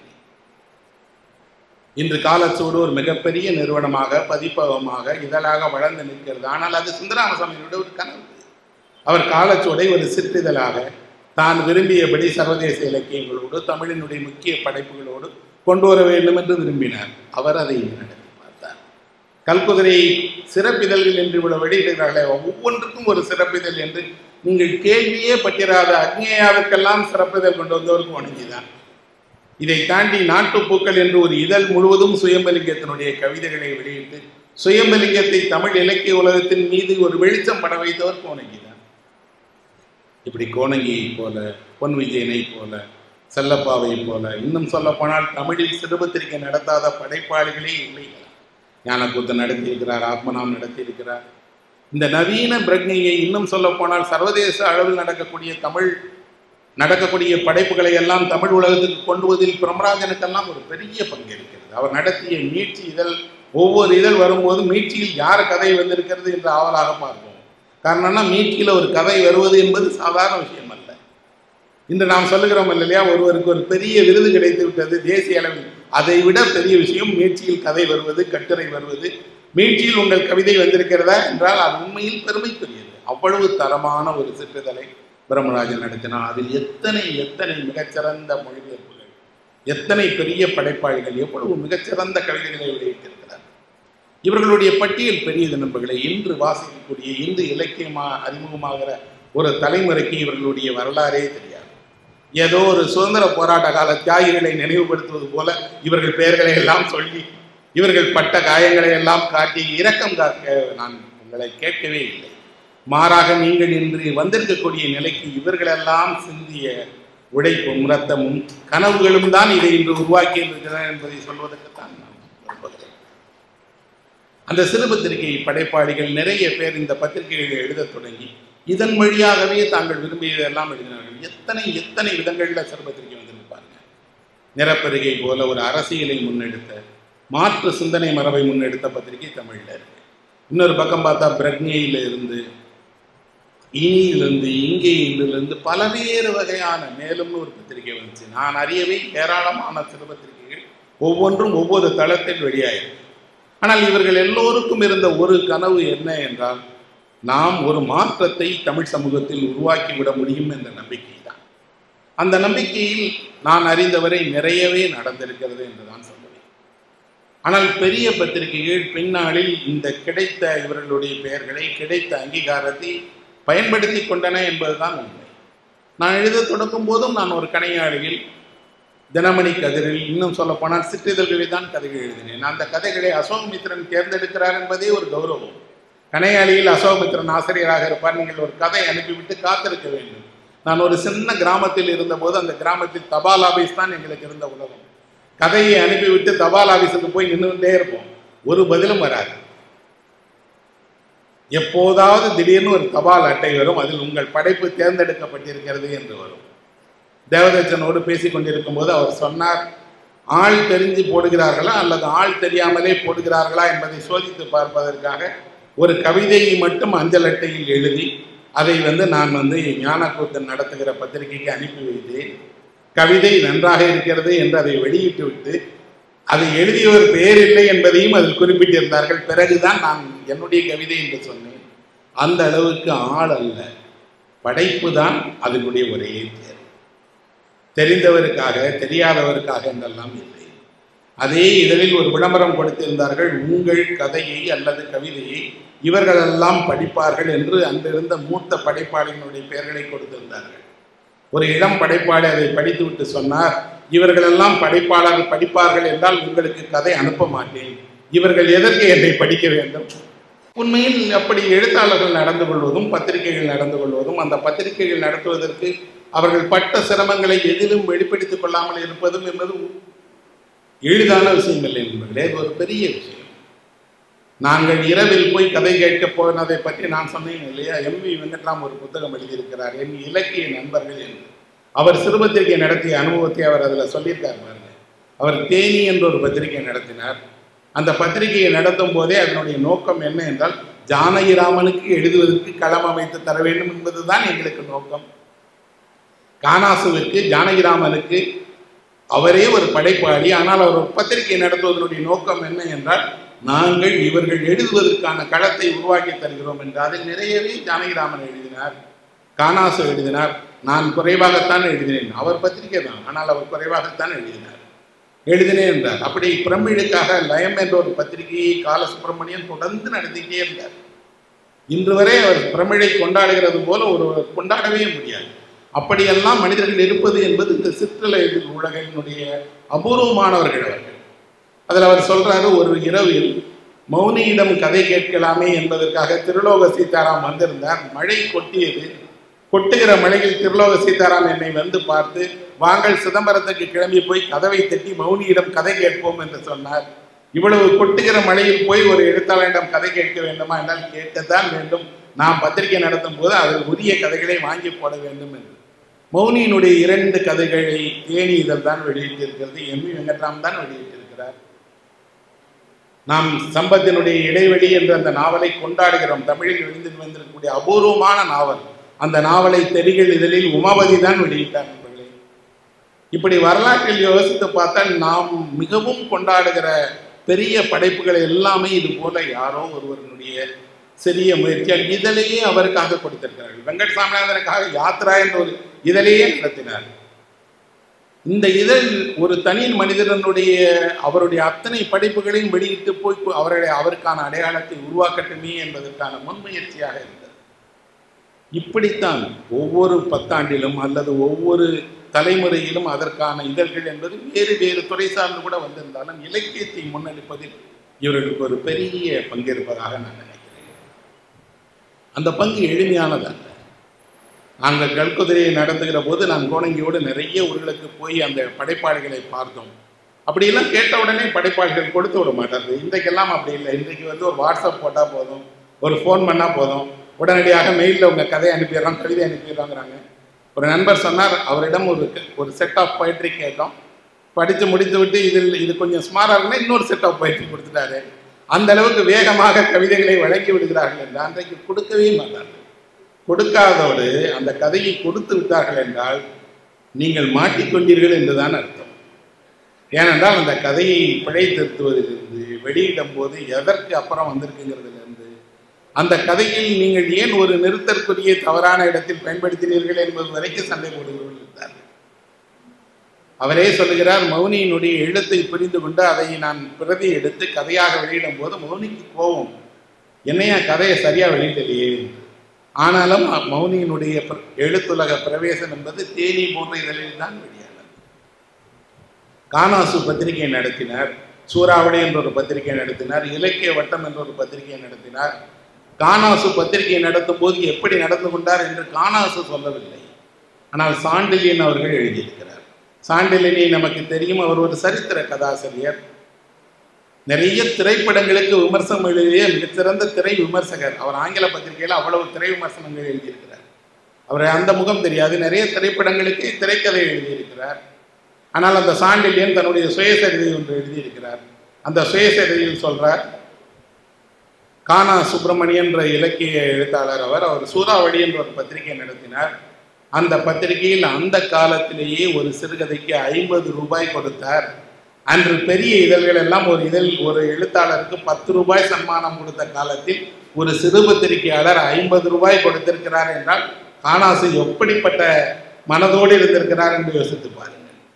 இன்று காலச்சூடு ஒரு மிகப்பெரிய நிறுவனமாக பதிப்பகமாக இதழாக வளர்ந்து நிற்கிறது ஆனால் அது சுந்தராமசாமியோட ஒரு கனவு அவர் காலச்சூடை ஒரு சிற்றிதழாக தான் விரும்பியபடி சர்வதேச இலக்கியங்களோடு தமிழினுடைய முக்கிய படைப்புகளோடு கொண்டு வர வேண்டும் என்று விரும்பினார் அவர் அதை நடத்தி பார்த்தார் கல்குதிரை சிறப்பிதழ்கள் என்று இவ்வளவு வெளியிடுகிறார்களே ஒவ்வொன்றுக்கும் ஒரு சிறப்பிதழ் என்று நீங்கள் கேள்வியே பட்டிராத அக்ஞேயாவுக்கெல்லாம் சிறப்பிதழ் கொண்டு வந்தவருக்கு வணங்கிதான் இதை தாண்டி நாட்டுப்பூக்கள் என்று ஒரு இதழ் முழுவதும் சுயம்பலிங்கத்தினுடைய கவிதைகளை வெளியிட்டு சுயம்பலிங்கத்தை தமிழ் இலக்கிய உலகத்தின் மீது ஒரு வெளிச்சம் பட வைத்தவர் கோணங்கிதான் இப்படி கோணங்கியை போல பொன் விஜயனை போல செல்லப்பாவை போல இன்னும் சொல்ல போனால் தமிழில் சிறுபத்திரிகை நடத்தாத படைப்பாளிகளே இல்லை ஞானக்கூத்தன் நடத்தியிருக்கிறார் ஆத்மநாம் நடத்தியிருக்கிறார் இந்த நவீன பிரக்ஞையை இன்னும் சொல்ல போனால் சர்வதேச அளவில் நடக்கக்கூடிய தமிழ் நடக்கக்கூடிய படைப்புகளை எல்லாம் தமிழ் உலகத்துக்கு கொண்டு வதில் பிரமராஜனுக்கெல்லாம் ஒரு பெரிய பங்கு இருக்கிறது அவர் நடத்திய மீட்சி இதழ் ஒவ்வொரு இதழ் வரும்போது மீட்சியில் யார் கதை வந்திருக்கிறது என்று ஆவலாக பார்ப்போம் காரணம்னா மீட்சியில் ஒரு கதை வருவது என்பது சாதாரண விஷயம் அல்ல இன்று நாம் சொல்லுகிறோம் இல்லையா ஒருவருக்கு ஒரு பெரிய விருது கிடைத்து விட்டது தேசிய அளவில் அதை விட பெரிய விஷயம் மீட்சியில் கதை வருவது கட்டுரை வருவது மீட்சியில் உங்கள் கவிதை வந்திருக்கிறதா என்றால் அது உண்மையில் பெருமைக்குரியது அவ்வளவு தரமான ஒரு சிற்றிதழை பிரம்மராஜன் நடத்தினார் அதில் எத்தனை எத்தனை மிகச்சிறந்த மொழிபெயர்ப்புகள் எத்தனை பெரிய படைப்பாளிகள் எவ்வளவு மிகச்சிறந்த கவிதைகளை வெளியிட்டிருக்கிறார் இவர்களுடைய பட்டியல் பெரியது நண்பர்களை இன்று வாசிக்கக்கூடிய இன்று இலக்கியமா அறிமுகமாகிற ஒரு தலைமுறைக்கு இவர்களுடைய வரலாறே தெரியாது ஏதோ ஒரு சுதந்திர போராட்ட கால தியாகிகளை நினைவுபடுத்துவது போல இவர்கள் பெயர்களை எல்லாம் சொல்லி இவர்கள் பட்ட காயங்களை எல்லாம் காட்டி இரக்கம் காக்க நான் உங்களை கேட்கவே இல்லை மாறாக நீங்கள் இன்று வந்திருக்கக்கூடிய நிலைக்கு இவர்களெல்லாம் சிந்திய உழைப்பும் ரத்தமும் கனவுகளும் தான் இதை இன்று உருவாக்கி இருக்கிறன என்பதை சொல்வதற்குத்தான் நான் விரும்புகிறேன் அந்த சிறுபத்திரிகை படைப்பாளிகள் நிறைய பேர் இந்த பத்திரிகைகளை எழுதத் தொடங்கி இதன் வழியாகவே தாங்கள் விரும்பியதெல்லாம் எழுதினார்கள் எத்தனை எத்தனை விதங்களில் சிறுபத்திரிகை வந்திருப்பாங்க நிறப்பெருகை போல ஒரு அரசியலை முன்னெடுத்த மாற்று சிந்தனை மரபை முன்னெடுத்த பத்திரிகை தமிழில் இருக்கு இன்னொரு பக்கம் பார்த்தா பிரக்ஞையில இருந்து இனியிலிருந்து இங்கேயிலிருந்து பல்வேறு வகையான மேலும் ஒரு பத்திரிகை வந்துச்சு நான் அறியவே ஏராளமான சிறு பத்திரிகைகள் ஒவ்வொன்றும் ஒவ்வொரு தளத்தில் வெளியாயிருக்கு ஆனால் இவர்கள் எல்லோருக்கும் இருந்த ஒரு கனவு என்ன என்றால் நாம் ஒரு மாற்றத்தை தமிழ் சமூகத்தில் உருவாக்கி விட முடியும் என்ற நம்பிக்கை தான் அந்த நம்பிக்கையில் நான் அறிந்தவரை நிறையவே நடந்திருக்கிறது என்று தான் சொல்லுவேன் ஆனால் பெரிய பத்திரிகைகள் பின்னாளில் இந்த கிடைத்த இவர்களுடைய பெயர்களை கிடைத்த அங்கீகாரத்தை பயன்படுத்தி கொண்டன என்பதுதான் உண்மை நான் எழுத தொடங்கும் போதும் நான் ஒரு கணையாளியில் தினமணி கதிரில் இன்னும் சொல்ல போனால் சிற்றிதழ்களில் தான் கதைகள் எழுதினேன் அந்த கதைகளை அசோகமித்திரன் தேர்ந்தெடுக்கிறார் என்பதே ஒரு கௌரவம் கணையாளியில் அசோகமித்திரன் ஆசிரியராக இருப்பார் நீங்கள் ஒரு கதை அனுப்பிவிட்டு காத்திருக்க வேண்டும் நான் ஒரு சின்ன கிராமத்தில் இருந்தபோது அந்த கிராமத்தில் தபால் ஆபீஸ் தான் எங்களுக்கு இருந்த உலகம் கதையை அனுப்பிவிட்டு தபால் ஆபீஸுக்கு போய் நின்றுகிட்டே இருப்போம் ஒரு பதிலும் வராது எப்போதாவது திடீர்னு ஒரு தபால் அட்டை வரும் அதில் உங்கள் படைப்பு தேர்ந்தெடுக்கப்பட்டிருக்கிறது என்று வரும் தேவதச்சனோடு பேசிக் கொண்டிருக்கும் போது அவர் சொன்னார் ஆள் தெரிஞ்சு போடுகிறார்களா அல்லது ஆள் தெரியாமலே போடுகிறார்களா என்பதை சோதித்து பார்ப்பதற்காக ஒரு கவிதையை மட்டும் அஞ்சல் அட்டையில் எழுதி அதை வந்து நான் வந்து ஞானக்கூத்தன் நடத்துகிற பத்திரிகைக்கு அனுப்பி வைத்தேன் கவிதை நன்றாக இருக்கிறது என்று அதை வெளியிட்டு விட்டு அதை எழுதியவர் பெயர் இல்லை என்பதையும் அதில் குறிப்பிட்டிருந்தார்கள் பிறகுதான் நான் என்னுடைய கவிதை என்று சொன்னேன் அந்த அளவுக்கு ஆள் அல்ல படைப்பு தான் அதனுடைய ஒரே தேர்வு தெரிந்தவருக்காக தெரியாதவருக்காக என்றெல்லாம் இல்லை அதே இதழில் ஒரு விளம்பரம் கொடுத்திருந்தார்கள் உங்கள் கதையை அல்லது கவிதையை இவர்களெல்லாம் படிப்பார்கள் என்று அன்றிருந்த மூத்த படைப்பாளிகளுடைய பெயர்களை கொடுத்திருந்தார்கள் ஒரு இளம் படைப்பாளி அதை படித்துவிட்டு சொன்னார் இவர்களெல்லாம் படைப்பாளர் படிப்பார்கள் என்றால் உங்களுக்கு கதை அனுப்ப மாட்டேன் இவர்கள் எதற்கு என்னை படிக்க வேண்டும் உண்மையில் அப்படி எழுத்தாளர்கள் நடந்து கொள்வதும் பத்திரிகைகள் நடந்து கொள்வதும் அந்த பத்திரிகைகள் நடத்துவதற்கு அவர்கள் பட்ட சிரமங்களை எதிலும் வெளிப்படுத்திக் கொள்ளாமல் இருப்பதும் என்பது எளிதான விஷயம் இல்லை என்பதிலே இது ஒரு பெரிய விஷயம் நாங்கள் இரவில் போய் கதை கேட்க போனதை பற்றி நான் சொன்னேன் இல்லையா எம் வி வெங்கட்ராம் ஒரு புத்தகம் எழுதியிருக்கிறார் என் இலக்கிய நண்பர்கள் என்று அவர் சிறுபத்திரிகை நடத்திய அனுபவத்தை அவர் அதில் சொல்லியிருக்கார் பாருங்க அவர் தேனி என்ற ஒரு பத்திரிகை நடத்தினார் அந்த பத்திரிகையை நடத்தும் போதே அதனுடைய நோக்கம் என்ன என்றால் ஜானகிராமனுக்கு எழுதுவதற்கு களம் அமைத்து தர வேண்டும் என்பதுதான் எங்களுக்கு நோக்கம் கானாசுவிற்கு ஜானகிராமனுக்கு அவரே ஒரு படைப்பாளி ஆனால் அவர் ஒரு பத்திரிகை நடத்துவதனுடைய நோக்கம் என்ன என்றால் நாங்கள் இவர்கள் எழுதுவதற்கான களத்தை உருவாக்கி தருகிறோம் என்று அதில் நிறையவே ஜானகிராமன் எழுதினார் கானாசு எழுதினார் நான் குறைவாகத்தான் எழுதினேன் அவர் பத்திரிகை தான் ஆனால் அவர் குறைவாகத்தான் எழுதினார் எழுதினேன் என்றார் அப்படி பிரமிழுக்காக லயம் என்ற ஒரு பத்திரிகையை கால சுப்பிரமணியன் தொடர்ந்து நடத்திக்கிட்டே இருந்தார் இன்று வரை அவர் பிரமிழை கொண்டாடுகிறது போல ஒரு கொண்டாடவே முடியாது அப்படியெல்லாம் மனிதர்கள் இருப்பது என்பது இந்த சிற்றலை உலகினுடைய அபூர்வமானவர்கள் அவர்கள் அதில் அவர் சொல்றாரு ஒரு இரவில் மௌனியிடம் கதை கேட்கலாமே என்பதற்காக திருலோக சீதாராம் வந்திருந்தார் மழை கொட்டியது கொட்டுகிற மழையில் திருலோக சீதாராம் என்னை வந்து பார்த்து வாங்கள் சிதம்பரத்துக்கு கிளம்பி போய் கதவை தட்டி மௌனியிடம் கதை கேட்போம் என்று சொன்னார் இவ்வளவு கொட்டுகிற மழையில் போய் ஒரு எழுத்தாளரிடம் கதை கேட்க வேண்டுமா என்றால் கேட்கத்தான் வேண்டும் நாம் பத்திரிகை நடத்தும் போது அதில் உரிய கதைகளை வாங்கி போட வேண்டும் என்று மௌனியினுடைய இரண்டு கதைகளை தேனி இதழ் தான் வெளியிட்டிருக்கிறது எம் வி வெங்கட்ராம் தான் வெளியிட்டிருக்கிறார் நாம் சம்பத்தினுடைய இடைவெளி என்ற அந்த நாவலை கொண்டாடுகிறோம் தமிழில் எழுந்து வந்திருக்கக்கூடிய அபூர்வமான நாவல் அந்த நாவலை தெரிகள் இதழில் உமாபதி தான் வெளியிட்டார் நண்பர்களே இப்படி வரலாற்றில் யோசித்து பார்த்தால் நாம் மிகவும் கொண்டாடுகிற பெரிய படைப்புகள் எல்லாமே இது போல யாரோ ஒருவருடைய சிறிய முயற்சியால் இதழையே அவருக்காக கொடுத்திருக்கிறார்கள் வெங்கட் சாமிநாதனுக்காக யாத்ரா என்ற ஒரு இதழையே நடத்தினார் இந்த இதழ் ஒரு தனி மனிதனுடைய அவருடைய அத்தனை படைப்புகளையும் வெளியிட்டு போய் அவருடைய அவருக்கான அடையாளத்தை உருவாக்கட்டுமே என்பதற்கான முன்முயற்சியாக இருந்தது இப்படித்தான் ஒவ்வொரு பத்தாண்டிலும் அல்லது ஒவ்வொரு தலைமுறையிலும் அதற்கான இதழ்கள் என்பது வேறு வேறு துறை சார்ந்து கூட வந்திருந்தாலும் இலக்கியத்தை முன்னெடுப்பதில் இவர்களுக்கு ஒரு பெரிய பங்கு இருப்பதாக நான் நினைக்கிறேன் அந்த பங்கு எளிமையானதல்ல நாங்கள் கல்குதிரையை நடத்துகிற போது நான் கோணங்கியோடு நிறைய ஊர்களுக்கு போய் அந்த படைப்பாளிகளை பார்த்தோம் அப்படியெல்லாம் கேட்ட உடனே படைப்பாளிகள் கொடுத்து விட மாட்டார்கள் இன்றைக்கெல்லாம் அப்படி இல்லை இன்றைக்கு வந்து ஒரு வாட்ஸ்அப் போட்டால் போதும் ஒரு ஃபோன் பண்ணால் போதும் உடனடியாக மெயிலில் உங்கள் கதையை அனுப்பிடுறோம் கவிதை அனுப்பிடுறோங்கிறாங்க ஒரு நண்பர் சொன்னார் அவரிடம் ஒரு ஒரு செட் ஆஃப் poetry கேட்டோம் படித்து முடித்து விட்டு இதில் இது கொஞ்சம் ஸ்மாராக இருக்குன்னா இன்னொரு செட் ஆஃப் poetry கொடுத்துட்டாரு அந்த அளவுக்கு வேகமாக கவிதைகளை வழங்கி விடுகிறார்கள் என்று அன்றைக்கு கொடுக்கவே மாட்டார்கள் கொடுக்காதோடு அந்த கதையை கொடுத்து விட்டார்கள் என்றால் நீங்கள் மாட்டிக்கொண்டீர்கள் என்றுதான் அர்த்தம் ஏனென்றால் அந்த கதையை பிழை திருத்துவதிலிருந்து வெளியிடும் போது எதற்கு அப்புறம் வந்திருக்குங்கிறதுலேருந்து அந்த கதையில் நீங்கள் ஏன் ஒரு நிறுத்தற்குரிய தவறான இடத்தில் பயன்படுத்தினீர்கள் என்பது வரைக்கும் சண்டை போடுகிறவர்கள் இருந்தார் அவரே சொல்லுகிறார் மௌனியினுடைய எழுத்தை புரிந்து கொண்டு அதை நான் பிரதி எடுத்து கதையாக வெளியிடும் போது மௌனிக்கு கோபம் என்னையா கதையை சரியா வெளியிடலையே என்று. ஆனாலும் அ- மௌனியினுடைய பிர- எழுத்துலக பிரவேசம் என்பது தேனி போன்ற இதழில் தான் வெளியானது கானாசு பத்திரிகை நடத்தினார் சூறாவளி என்ற ஒரு பத்திரிகை நடத்தினார் இலக்கிய வட்டம் என்ற ஒரு பத்திரிகை நடத்தினார் கானாசு பத்திரிகை நடத்தும் போது எப்படி நடந்து கொண்டார் என்று கானாசு சொல்லவில்லை ஆனால் சாண்டிலியன் அவர்கள் எழுதியிருக்கிறார் சாண்டிலியனை நமக்கு தெரியும் அவர் ஒரு சரித்திர கதாசிரியர் நிறைய திரைப்படங்களுக்கு விமர்சனம் எழுதிய மிகச்சிறந்த திரை விமர்சகர் அவர் ஆங்கில பத்திரிகையில் அவ்வளவு திரை விமர்சனங்கள் எழுதியிருக்கிறார் அவர் அந்த முகம் தெரியாது நிறைய திரைப்படங்களுக்கு திரைக்கதை எழுதியிருக்கிறார் ஆனால் அந்த சாண்டிலியன் தன்னுடைய சுயசரிதை ஒன்று எழுதியிருக்கிறார் அந்த சுயசரிதையில் சொல்றார் கானா சுப்பிரமணியன் என்ற இலக்கிய எழுத்தாளர் அவர் அவர் சூறாவளி என்ற ஒரு பத்திரிகை நடத்தினார் அந்த பத்திரிகையில் அந்த காலத்திலேயே ஒரு சிறுகதைக்கு ஐம்பது ரூபாய் கொடுத்தார் அன்று பெரிய இதழ்கள் எல்லாம் ஒரு இதழ் ஒரு எழுத்தாளருக்கு பத்து ரூபாய் சன்மானம் கொடுத்த காலத்தில் ஒரு சிறு பத்திரிகையாளர் ஐம்பது ரூபாய் கொடுத்திருக்கிறார் என்றால் கானாசு எப்படிப்பட்ட மனதோடு இருந்திருக்கிறார் என்று யோசித்து பாருங்கள்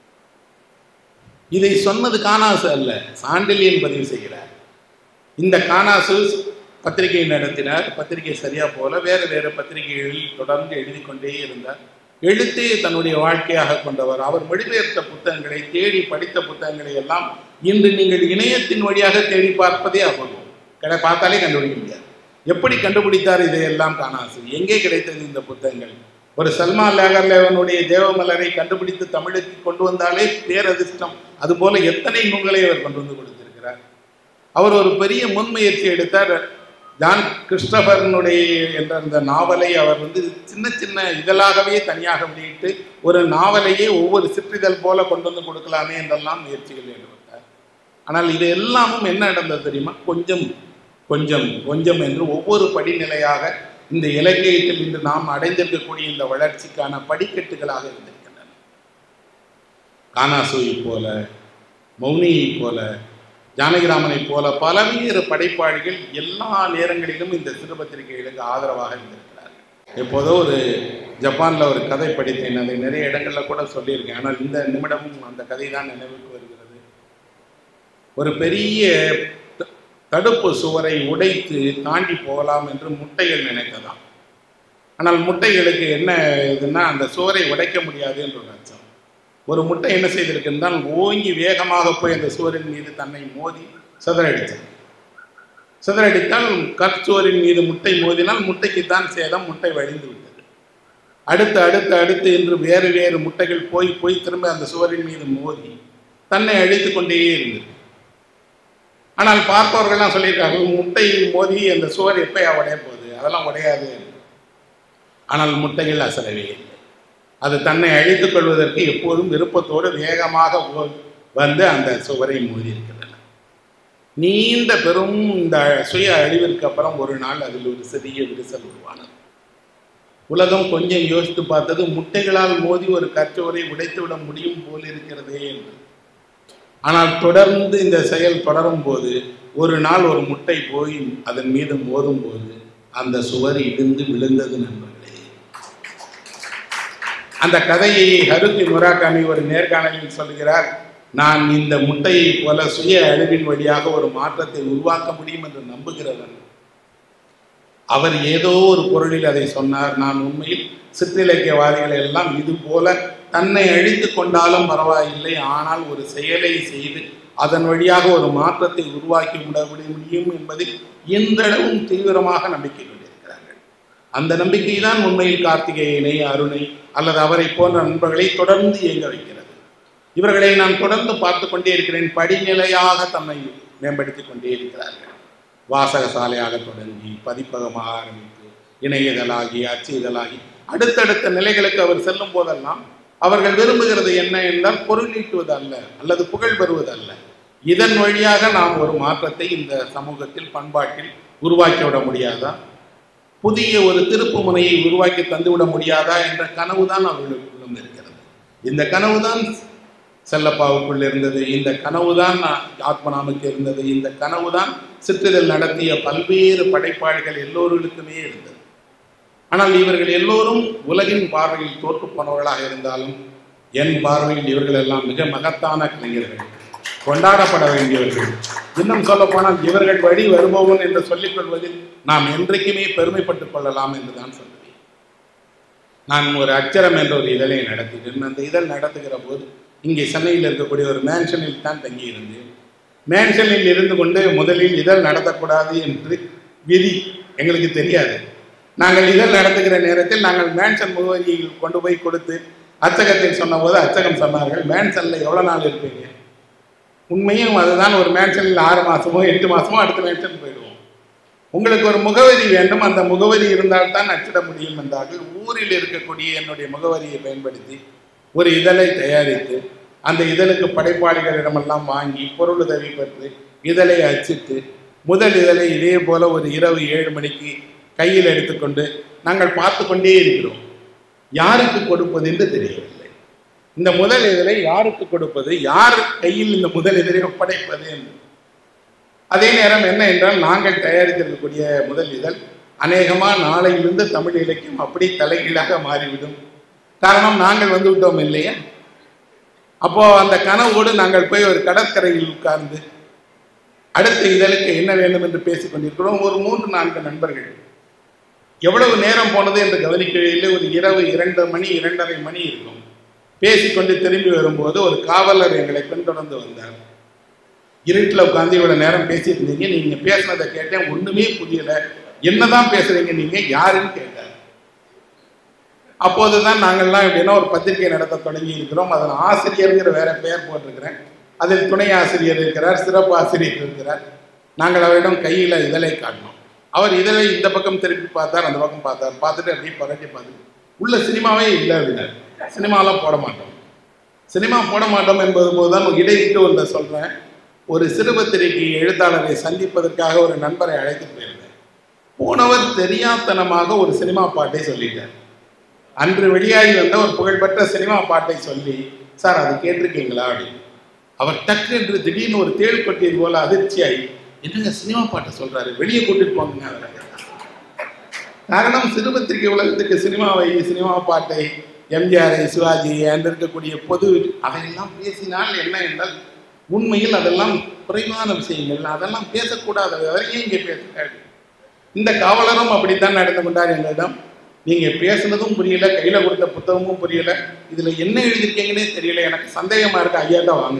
இதை சொன்னது காணாசு அல்ல சாண்டிலியன் பதிவு செய்கிறார் இந்த காணாசு பத்திரிகை நடத்தினார் பத்திரிகை சரியா போல வேறு வேறு பத்திரிகைகளில் தொடர்ந்து எழுதி கொண்டே இருந்தார் எழுத்தே தன்னுடைய வாழ்க்கையாக கொண்டவர் அவர் மொழிபெயர்த்த புத்தகங்களை தேடி படித்த புத்தகங்களை எல்லாம் இன்று நீங்கள் இணையத்தின் வழியாக தேடி பார்ப்பதே அபூர்வம் கடை பார்த்தாலே கண்டுபிடிக்க முடியாது எப்படி கண்டுபிடித்தார் இதையெல்லாம் காணாசு எங்கே கிடைத்தது இந்த புத்தகங்கள் ஒரு சல்மா லேகர்லேவனுடைய தேவமலரை கண்டுபிடித்து தமிழுக்கு கொண்டு வந்தாலே பேரதிர்ஷ்டம் அதுபோல எத்தனை நூல்களை அவர் கொண்டு வந்து கொடுத்திருக்கிறார் அவர் ஒரு பெரிய முன்முயற்சி எடுத்தார் ஜான் கிறிஸ்டபர்னுடைய என்ற அந்த நாவலை அவர் வந்து சின்ன சின்ன இதழாகவே தனியாக வெளியிட்டு ஒரு நாவலையே ஒவ்வொரு சிற்றிதழ் போல கொண்டு வந்து கொடுக்கலாமே என்றெல்லாம் முயற்சிகள் ஈடுபட்டார் ஆனால் இது எல்லாமும் என்ன நடந்தது தெரியுமா கொஞ்சம் கொஞ்சம் கொஞ்சம் என்று ஒவ்வொரு படிநிலையாக இந்த இலக்கியத்தில் இன்று நாம் அடைந்திருக்கக்கூடிய இந்த வளர்ச்சிக்கான படிக்கட்டுகளாக இருந்திருக்கின்றன கானாசுவை போல மௌனியை போல ஜானகிராமனைப் போல பல்வேறு படைப்பாளிகள் எல்லா நேரங்களிலும் இந்த சிறுபத்திரிகைகளுக்கு ஆதரவாக இருந்திருக்கிறார்கள் எப்போதோ ஒரு ஜப்பானில் ஒரு கதை படித்தேன் அதை நிறைய இடங்களில் கூட சொல்லியிருக்கேன் ஆனால் இந்த நிமிடமும் அந்த கதை தான் நினைவுக்கு வருகிறது ஒரு பெரிய த- தடுப்பு சுவரை உடைத்து தாண்டி போகலாம் என்று முட்டைகள் நினைத்ததாம் ஆனால் முட்டைகளுக்கு என்ன இதுன்னா அந்த சுவரை உடைக்க முடியாது என்று ஒரு அச்சம் ஒரு முட்டை என்ன செய்திருக்கின்றால் ஓங்கி வேகமாக போய் அந்த சுவரின் மீது தன்னை மோதி சிதறடித்தது சிதறடித்தால் கற்சுவரின் மீது முட்டை மோதினால் முட்டைக்கு தான் சேதம் முட்டை வழிந்து விட்டது அடுத்து அடுத்து அடுத்து என்று வேறு வேறு முட்டைகள் போய் போய் திரும்ப அந்த சுவரின் மீது மோதி தன்னை அழித்து கொண்டே இருந்தது ஆனால் பார்ப்பவர்கள்லாம் சொல்லியிருக்காங்க முட்டை மோதி அந்த சுவர் எப்பயா உடைய போகுது அதெல்லாம் உடையாது ஆனால் முட்டைகள் அசலவே இல்லை அது தன்னை அழித்துக் கொள்வதற்கு எப்போதும் விருப்பத்தோடு வேகமாக ஓ- வந்து அந்த சுவரை மோதி இருக்கின்றன நீண்ட பெரும் இந்த சுய அழிவிற்கு அப்புறம் ஒரு நாள் அதில் ஒரு சிறிய விரிசல் உருவானது உலகம் கொஞ்சம் யோசித்து பார்த்தது முட்டைகளால் மோதி ஒரு கற்சுவரை உடைத்து விட முடியும் போல் இருக்கிறதே என்று ஆனால் தொடர்ந்து இந்த செயல் தொடரும் போது ஒரு நாள் ஒரு முட்டை போய் அதன் மீது மோதும் போது அந்த சுவர் இடிந்து விழுந்தது நண்பர்களே அந்த கதையை ஹருகி முராகாமி ஒரு நேர்காணலில் சொல்கிறார் நான் இந்த முட்டையை போல சுய அழிவின் வழியாக ஒரு மாற்றத்தை உருவாக்க முடியும் என்று நம்புகிறவன் அவர் ஏதோ ஒரு பொருளில் அதை சொன்னார் நான் உண்மையில் சிற்றிலக்கியவாதிகள் எல்லாம் இது போல தன்னை அழித்து கொண்டாலும் பரவாயில்லை ஆனால் ஒரு செயலை செய்து அதன் வழியாக ஒரு மாற்றத்தை உருவாக்கி விட முடியும் என்பதில் எந்தளவும் தீவிரமாக நம்பிக்கை கொண்டிருக்கிறார்கள் அந்த நம்பிக்கை தான் உண்மையில் கார்த்திகேயனை அருணை அல்லது அவரை போன்ற நண்பர்களை தொடர்ந்து இயங்க வைக்கிறது இவர்களை நான் தொடர்ந்து பார்த்து கொண்டே இருக்கிறேன் படிநிலையாக தம்மை மேம்படுத்திக் கொண்டே இருக்கிறார்கள் வாசக சாலையாக தொடங்கி பதிப்பகமாக ஆரம்பித்து இணையதழாகி அச்சு இதழாகி அடுத்தடுத்த நிலைகளுக்கு அவர் செல்லும் போதெல்லாம் அவர்கள் விரும்புகிறது என்ன என்றால் பொருளீட்டுவது அல்ல அல்லது புகழ் பெறுவது அல்ல இதன் வழியாக நாம் ஒரு மாற்றத்தை இந்த சமூகத்தில் பண்பாட்டில் உருவாக்கிவிட முடியாதா புதிய ஒரு திருப்பு முனையை உருவாக்கி தந்துவிட முடியாதா என்ற கனவுதான் அவர்களுக்குள்ளும் இருக்கிறது இந்த கனவுதான் செல்லப்பாவுக்குள் இருந்தது இந்த கனவுதான் ஆத்மநாமுக்கு இருந்தது இந்த கனவுதான் சிற்றிதழ் நடத்திய பல்வேறு படைப்பாளிகள் எல்லோருக்குமே இருந்தது ஆனால் இவர்கள் எல்லோரும் உலகின் பார்வையில் தோற்று போனவர்களாக இருந்தாலும் என் பார்வையில் இவர்கள் எல்லாம் மிக மகத்தான கலைஞர்கள் கொண்டாடப்பட வேண்டியவர்கள் இன்னும் சொல்ல போனால் இவர்கள் வழி வருபவன் என்று சொல்லிக் கொள்வதில் நாம் என்றைக்குமே பெருமைப்பட்டுக் கொள்ளலாம் என்றுதான் சொல்லுவேன் நான் ஒரு அச்சரம் என்ற ஒரு இதழை நடத்தினேன் அந்த இதழ் நடத்துகிற போது இங்கே சென்னையில் இருக்கக்கூடிய ஒரு மேன்ஷனில் தான் தங்கியிருந்தேன் மேன்ஷனில் இருந்து கொண்டு முதலில் இதழ் நடத்தக்கூடாது என்று விதி எங்களுக்கு தெரியாது நாங்கள் இதழ் நடத்துகிற நேரத்தில் நாங்கள் மேன்ஷன் முகவரியை கொண்டு போய் கொடுத்து அச்சகத்தில் சொன்னபோது அச்சகம் சொன்னார்கள் மேன்ஷனில் எவ்வளோ நாள் இருப்பீங்க உண்மையும் அதுதான் ஒரு மேன்ஷனில் ஆறு மாதமோ எட்டு மாதமோ அடுத்த மேன்ஷன் போயிடுவோம் உங்களுக்கு ஒரு முகவரி வேண்டும் அந்த முகவரி இருந்தால்தான் அச்சிட முடியும் என்றார்கள் ஊரில் இருக்கக்கூடிய என்னுடைய முகவரியை பயன்படுத்தி ஒரு இதழை தயாரித்து அந்த இதழுக்கு படைப்பாளிகளிடமெல்லாம் வாங்கி பொருளுதவி பெற்று இதழை அச்சிட்டு முதல் இதழை இதே போல ஒரு இரவு ஏழு மணிக்கு கையில் எடுத்துக்கொண்டு நாங்கள் பார்த்து கொண்டே இருக்கிறோம் யாருக்கு கொடுப்பது என்று தெரியவில்லை இந்த முதல் இதழை யாருக்கு கொடுப்பது யார் கையில் இந்த முதல் இதழை ஒப்படைப்பது என்று அதே நேரம் என்ன என்றால் நாங்கள் தயாரித்திருக்கக்கூடிய முதல் இதழ் அநேகமாக நாளையிலிருந்து தமிழ் இலக்கியம் அப்படி தலைகீழாக மாறிவிடும் காரணம் நாங்கள் வந்து விட்டோம் இல்லையா அப்போ அந்த கனவோடு நாங்கள் போய் ஒரு கடற்கரையில் உட்கார்ந்து அடுத்த இதழுக்கு என்ன வேண்டும் என்று பேசிக் கொண்டிருக்கிறோம் ஒரு மூன்று நான்கு நண்பர்கள் எவ்வளவு நேரம் போனது என்று கவனிக்கையில் ஒரு இரவு இரண்டு மணி இரண்டரை மணி இருக்கும் பேசிக்கொண்டு திரும்பி வரும்போது ஒரு காவலர் எங்களை பின்தொடர்ந்து வந்தார் இருட்டில் உட்காந்து இவ்வளவு நேரம் பேசிட்டு இருந்தீங்க நீங்க பேசுனதை கேட்டேன் ஒண்ணுமே புரியல என்னதான் பேசுறீங்க நீங்க யாருன்னு கேட்டார் அப்போதுதான் நாங்கள்லாம் எப்படின்னா ஒரு பத்திரிகை நடத்த தொடங்கி இருக்கிறோம் அதில் ஆசிரியருங்கிற வேற பெயர் போட்டிருக்கிறேன் அதில் துணை ஆசிரியர் இருக்கிறார் சிறப்பு ஆசிரியர் இருக்கிறார் நாங்கள் அவரிடம் கையில் இதழை காட்டினோம் அவர் இதழை இந்த பக்கம் திருப்பி பார்த்தார் அந்த பக்கம் பார்த்தார் பார்த்துட்டு அப்படியே புரட்டி பார்த்துட்டு உள்ள சினிமாவே இல்லை அப்படின்னார் சினிமாலாம் போட மாட்டோம் சினிமா போட மாட்டோம் என்பது போது தான் இடையிட்டு ஒன்றை சொல்கிறேன் ஒரு சிறுபத்திரிகை எழுத்தாளரை சந்திப்பதற்காக ஒரு நண்பரை அழைத்து போயிருந்தேன் போனவர் தெரியாத்தனமாக ஒரு சினிமா பாட்டை சொல்லிட்டார் அன்று வெளியாகி வந்த ஒரு புகழ்பெற்ற சினிமா பாட்டை சொல்லி சார் அது கேட்டிருக்கீங்களா அப்படின்னு அவர் டக்கு என்று திடீர்னு ஒரு தேள் கொட்டியது போல அதிர்ச்சியாகி என்னங்க சினிமா பாட்டை சொல்றாரு வெளியே கூட்டிட்டு போங்க அவரை காரணம் சிறுபத்திரிகை உலகத்துக்கு சினிமாவை சினிமா பாட்டை எம்ஜிஆரை சிவாஜி அன்று இருக்கக்கூடிய பொது அதையெல்லாம் பேசினால் என்ன என்றால் உண்மையில் அதெல்லாம் குறைவான விஷயங்கள் அதெல்லாம் பேசக்கூடாது வரையும் இங்கே பேசுகிறார்கள் இந்த காவலரும் அப்படித்தான் நடந்து கொண்டார் எங்களிடம் நீங்க பேசுனதும் புரியல கையில கொடுத்த புத்தகமும் புரியல இதுல என்ன எழுதிருக்கீங்கன்னே தெரியல எனக்கு சந்தேகமா இருக்கு ஐயாட்ட வாங்க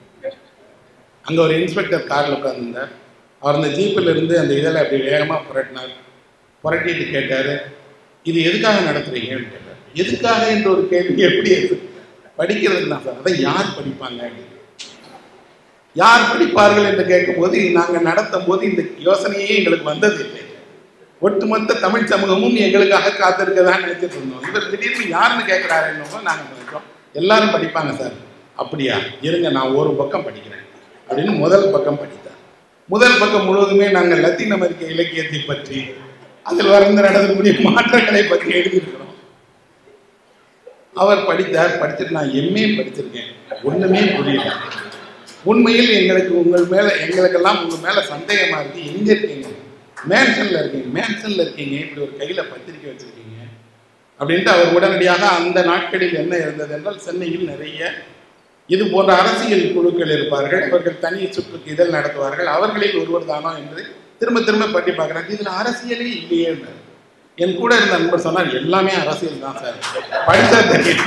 அங்க ஒரு இன்ஸ்பெக்டர் கார்ல உட்கார்ந்திருந்தார் அவர் அந்த ஜீப்பில் இருந்து அந்த இதழை அப்படி வேகமா புரட்டினார் புரட்டிட்டு கேட்டாரு இது எதுக்காக நடத்துறீங்கன்னு கேட்டார் எதுக்காக என்ற ஒரு கேள்வி எப்படி இருக்கு படிக்கிறதுக்கு தான் சார் அதை யார் படிப்பாங்க அப்படின்னு. யார் படிப்பார்கள் என்று கேட்கும்போது நாங்கள் நடத்தும் போது இந்த யோசனையே எங்களுக்கு வந்ததில்லை ஒட்டுமொத்த தமிழ் சமூகமும் எங்களுக்காக காத்திருக்கதான் நினைச்சிட்டு இருந்தோம் இவர் திடீர்னு யாருன்னு கேட்கிறாரு என்னமோ நாங்கள் நினைச்சோம் எல்லாரும் படிப்பாங்க சார் அப்படியா இருங்க நான் ஒரு பக்கம் படிக்கிறேன் அப்படின்னு முதல் பக்கம் படித்தார் முதல் பக்கம் முழுவதுமே நாங்கள் லத்தீன் அமெரிக்க இலக்கியத்தை பற்றி அதில் வளர்ந்து நடக்கக்கூடிய மாற்றங்களை பற்றி எழுதியிருக்கிறோம் அவர் படித்தார் படிச்சுட்டு நான் எம்ஏ படிச்சிருக்கேன் ஒண்ணுமே புரியல உண்மையில் எங்களுக்கு உங்கள் மேல எங்களுக்கெல்லாம் உங்க மேல சந்தேகமா இருக்கு எங்க இருக்கீங்க மேன்ஷன்ல இருக்கீங்க மேன்ஷன்ல இருக்கீங்க இப்படி ஒரு கையில பத்திரிக்கை வச்சிருக்கீங்க அப்படின்ட்டு அவர் உடனடியாக அந்த நாட்களில் என்ன இருந்தது என்றால் சென்னையில் நிறைய இது போன்ற அரசியல் குழுக்கள் இருப்பார்கள் அவர்கள் தனி சுற்றுக்கு இதழ் நடத்துவார்கள் அவர்களில் ஒருவர் தானோ என்று திரும்ப திரும்ப பற்றி பார்க்குறாங்க இதுல அரசியலே இல்லையே என்றார். என் கூட இருந்த நண்பர் சொன்னார் எல்லாமே அரசியல் தான் சார் படித்தா தெரியும்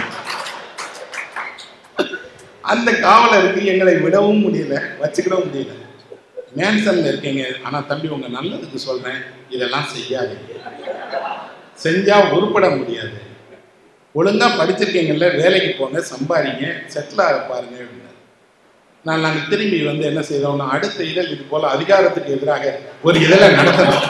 அந்த காவலருக்கு எங்களை விடவும் முடியல வச்சுக்கிடவும் முடியல மேன்சன்ல இருக்கீங்க ஆனா தம்பி உங்க நல்லதுக்கு சொல்றேன் இதெல்லாம் செய்யாதீங்க செஞ்சா உருப்பட முடியாது ஒழுங்கா படிச்சிருக்கீங்கல்ல வேலைக்கு போங்க சம்பாதிங்க செட்டில் ஆக பாருங்க அப்படின்னாரு நான் நாங்கள் திரும்பி வந்து என்ன செய்தோம்னா அடுத்த இதழ் இது போல அதிகாரத்துக்கு எதிராக ஒரு இதழை நடத்தணும்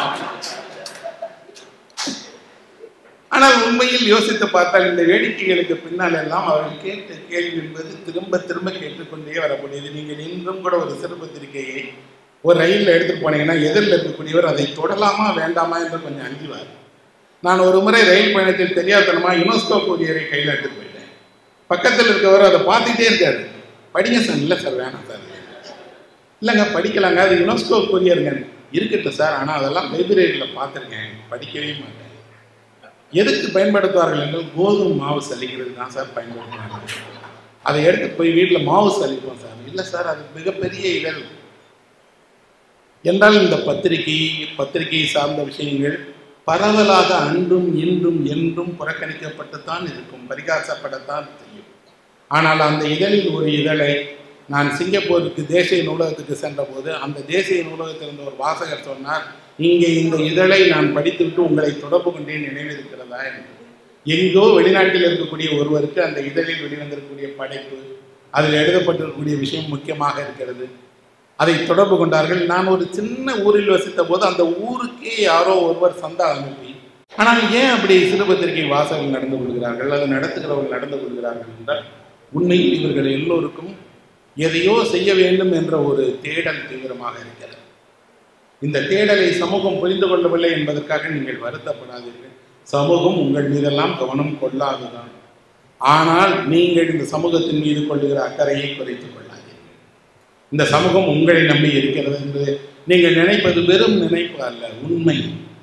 ஆனால் உண்மையில் யோசித்து பார்த்தால் இந்த வேடிக்கைகளுக்கு பின்னால் எல்லாம் அவர்கள் கேட்ட கேள்வி என்பது திரும்ப திரும்ப கேட்டுக்கொண்டே வரக்கூடியது நீங்கள் இன்றும் கூட ஒரு சிறு பத்திரிகையை ஒரு ரயிலில் எடுத்துட்டு போனீங்கன்னா எதிரில் இருக்கக்கூடியவர் அதை தொடலாமா வேண்டாமா என்று கொஞ்சம் அஞ்சுவார் நான் ஒரு முறை ரயில் பயணத்தில் தெரியாதனமா யுனெஸ்கோ கூரியரை கையில் எடுத்துட்டு போயிட்டேன் பக்கத்தில் இருக்கவர் அதை பார்த்துட்டே இருக்காரு படிங்க சார் இல்லை சார் வேணாம் சார் இல்லைங்க படிக்கலாங்க அது யுனெஸ்கோ கூரியருங்க இருக்கட்டும் சார் ஆனால் அதெல்லாம் லைப்ரரியில் பார்த்துருக்கேன் படிக்கவே மாட்டேன் எதுக்கு பயன்படுத்துவார்கள் என்றால் கோதுமை மாவு சலிக்கிறது தான் சார் பயன்படுத்துவாங்க அதை எடுத்து போய் வீட்டில் மாவு சலிப்போம் சார் இல்லை சார் அது மிகப்பெரிய இதழ் என்றால் இந்த பத்திரிகை பத்திரிகை சார்ந்த விஷயங்கள் பரவலாக அன்றும் இன்றும் என்றும் புறக்கணிக்கப்பட்டுத்தான் இருக்கும் பரிகாசப்படத்தான் செய்யும் ஆனால் அந்த இதழில் ஒரு இதழை நான் சிங்கப்பூருக்கு தேசிய நூலகத்துக்கு சென்றபோது அந்த தேசிய நூலகத்தில் இருந்த ஒரு வாசகர் சொன்னார் இங்கே இந்த இதழை நான் படித்துவிட்டு உங்களை தொடர்பு கொண்டேன் நினைவிருக்கிறதா என்று எங்கோ வெளிநாட்டில் இருக்கக்கூடிய ஒருவருக்கு அந்த இதழில் வெளிவந்திருக்கக்கூடிய படைப்பு அதில் எழுதப்பட்டிருக்கக்கூடிய விஷயம் முக்கியமாக இருக்கிறது அதை தொடர்பு கொண்டார்கள் நான் ஒரு சின்ன ஊரில் வசித்த போது அந்த ஊருக்கே யாரோ ஒருவர் சந்தா அனுப்பி ஆனால் ஏன் அப்படி சிறுபத்திரிகை வாசகர்கள் நடந்து கொள்கிறார்கள் அதை நடத்துகிறவர்கள் நடந்து கொள்கிறார்கள் என்றால் உண்மையில் இவர்கள் எல்லோருக்கும் எதையோ செய்ய வேண்டும் என்ற ஒரு தேடல் தீவிரமாக இருக்கிறது இந்த தேடலை சமூகம் புரிந்து கொள்ளவில்லை என்பதற்காக நீங்கள் வருத்தப்படாதீர்கள் சமூகம் உங்கள் மீதெல்லாம் கவனம் கொள்ளாதுதான் ஆனால் நீங்கள் இந்த சமூகத்தின் மீது கொள்ளுகிற அக்கறையை குறைத்துக் கொள்ளாதீர்கள் இந்த சமூகம் உங்களை நம்பி இருக்கிறது என்று நீங்கள் நினைப்பது வெறும் நினைப்பு அல்ல உண்மை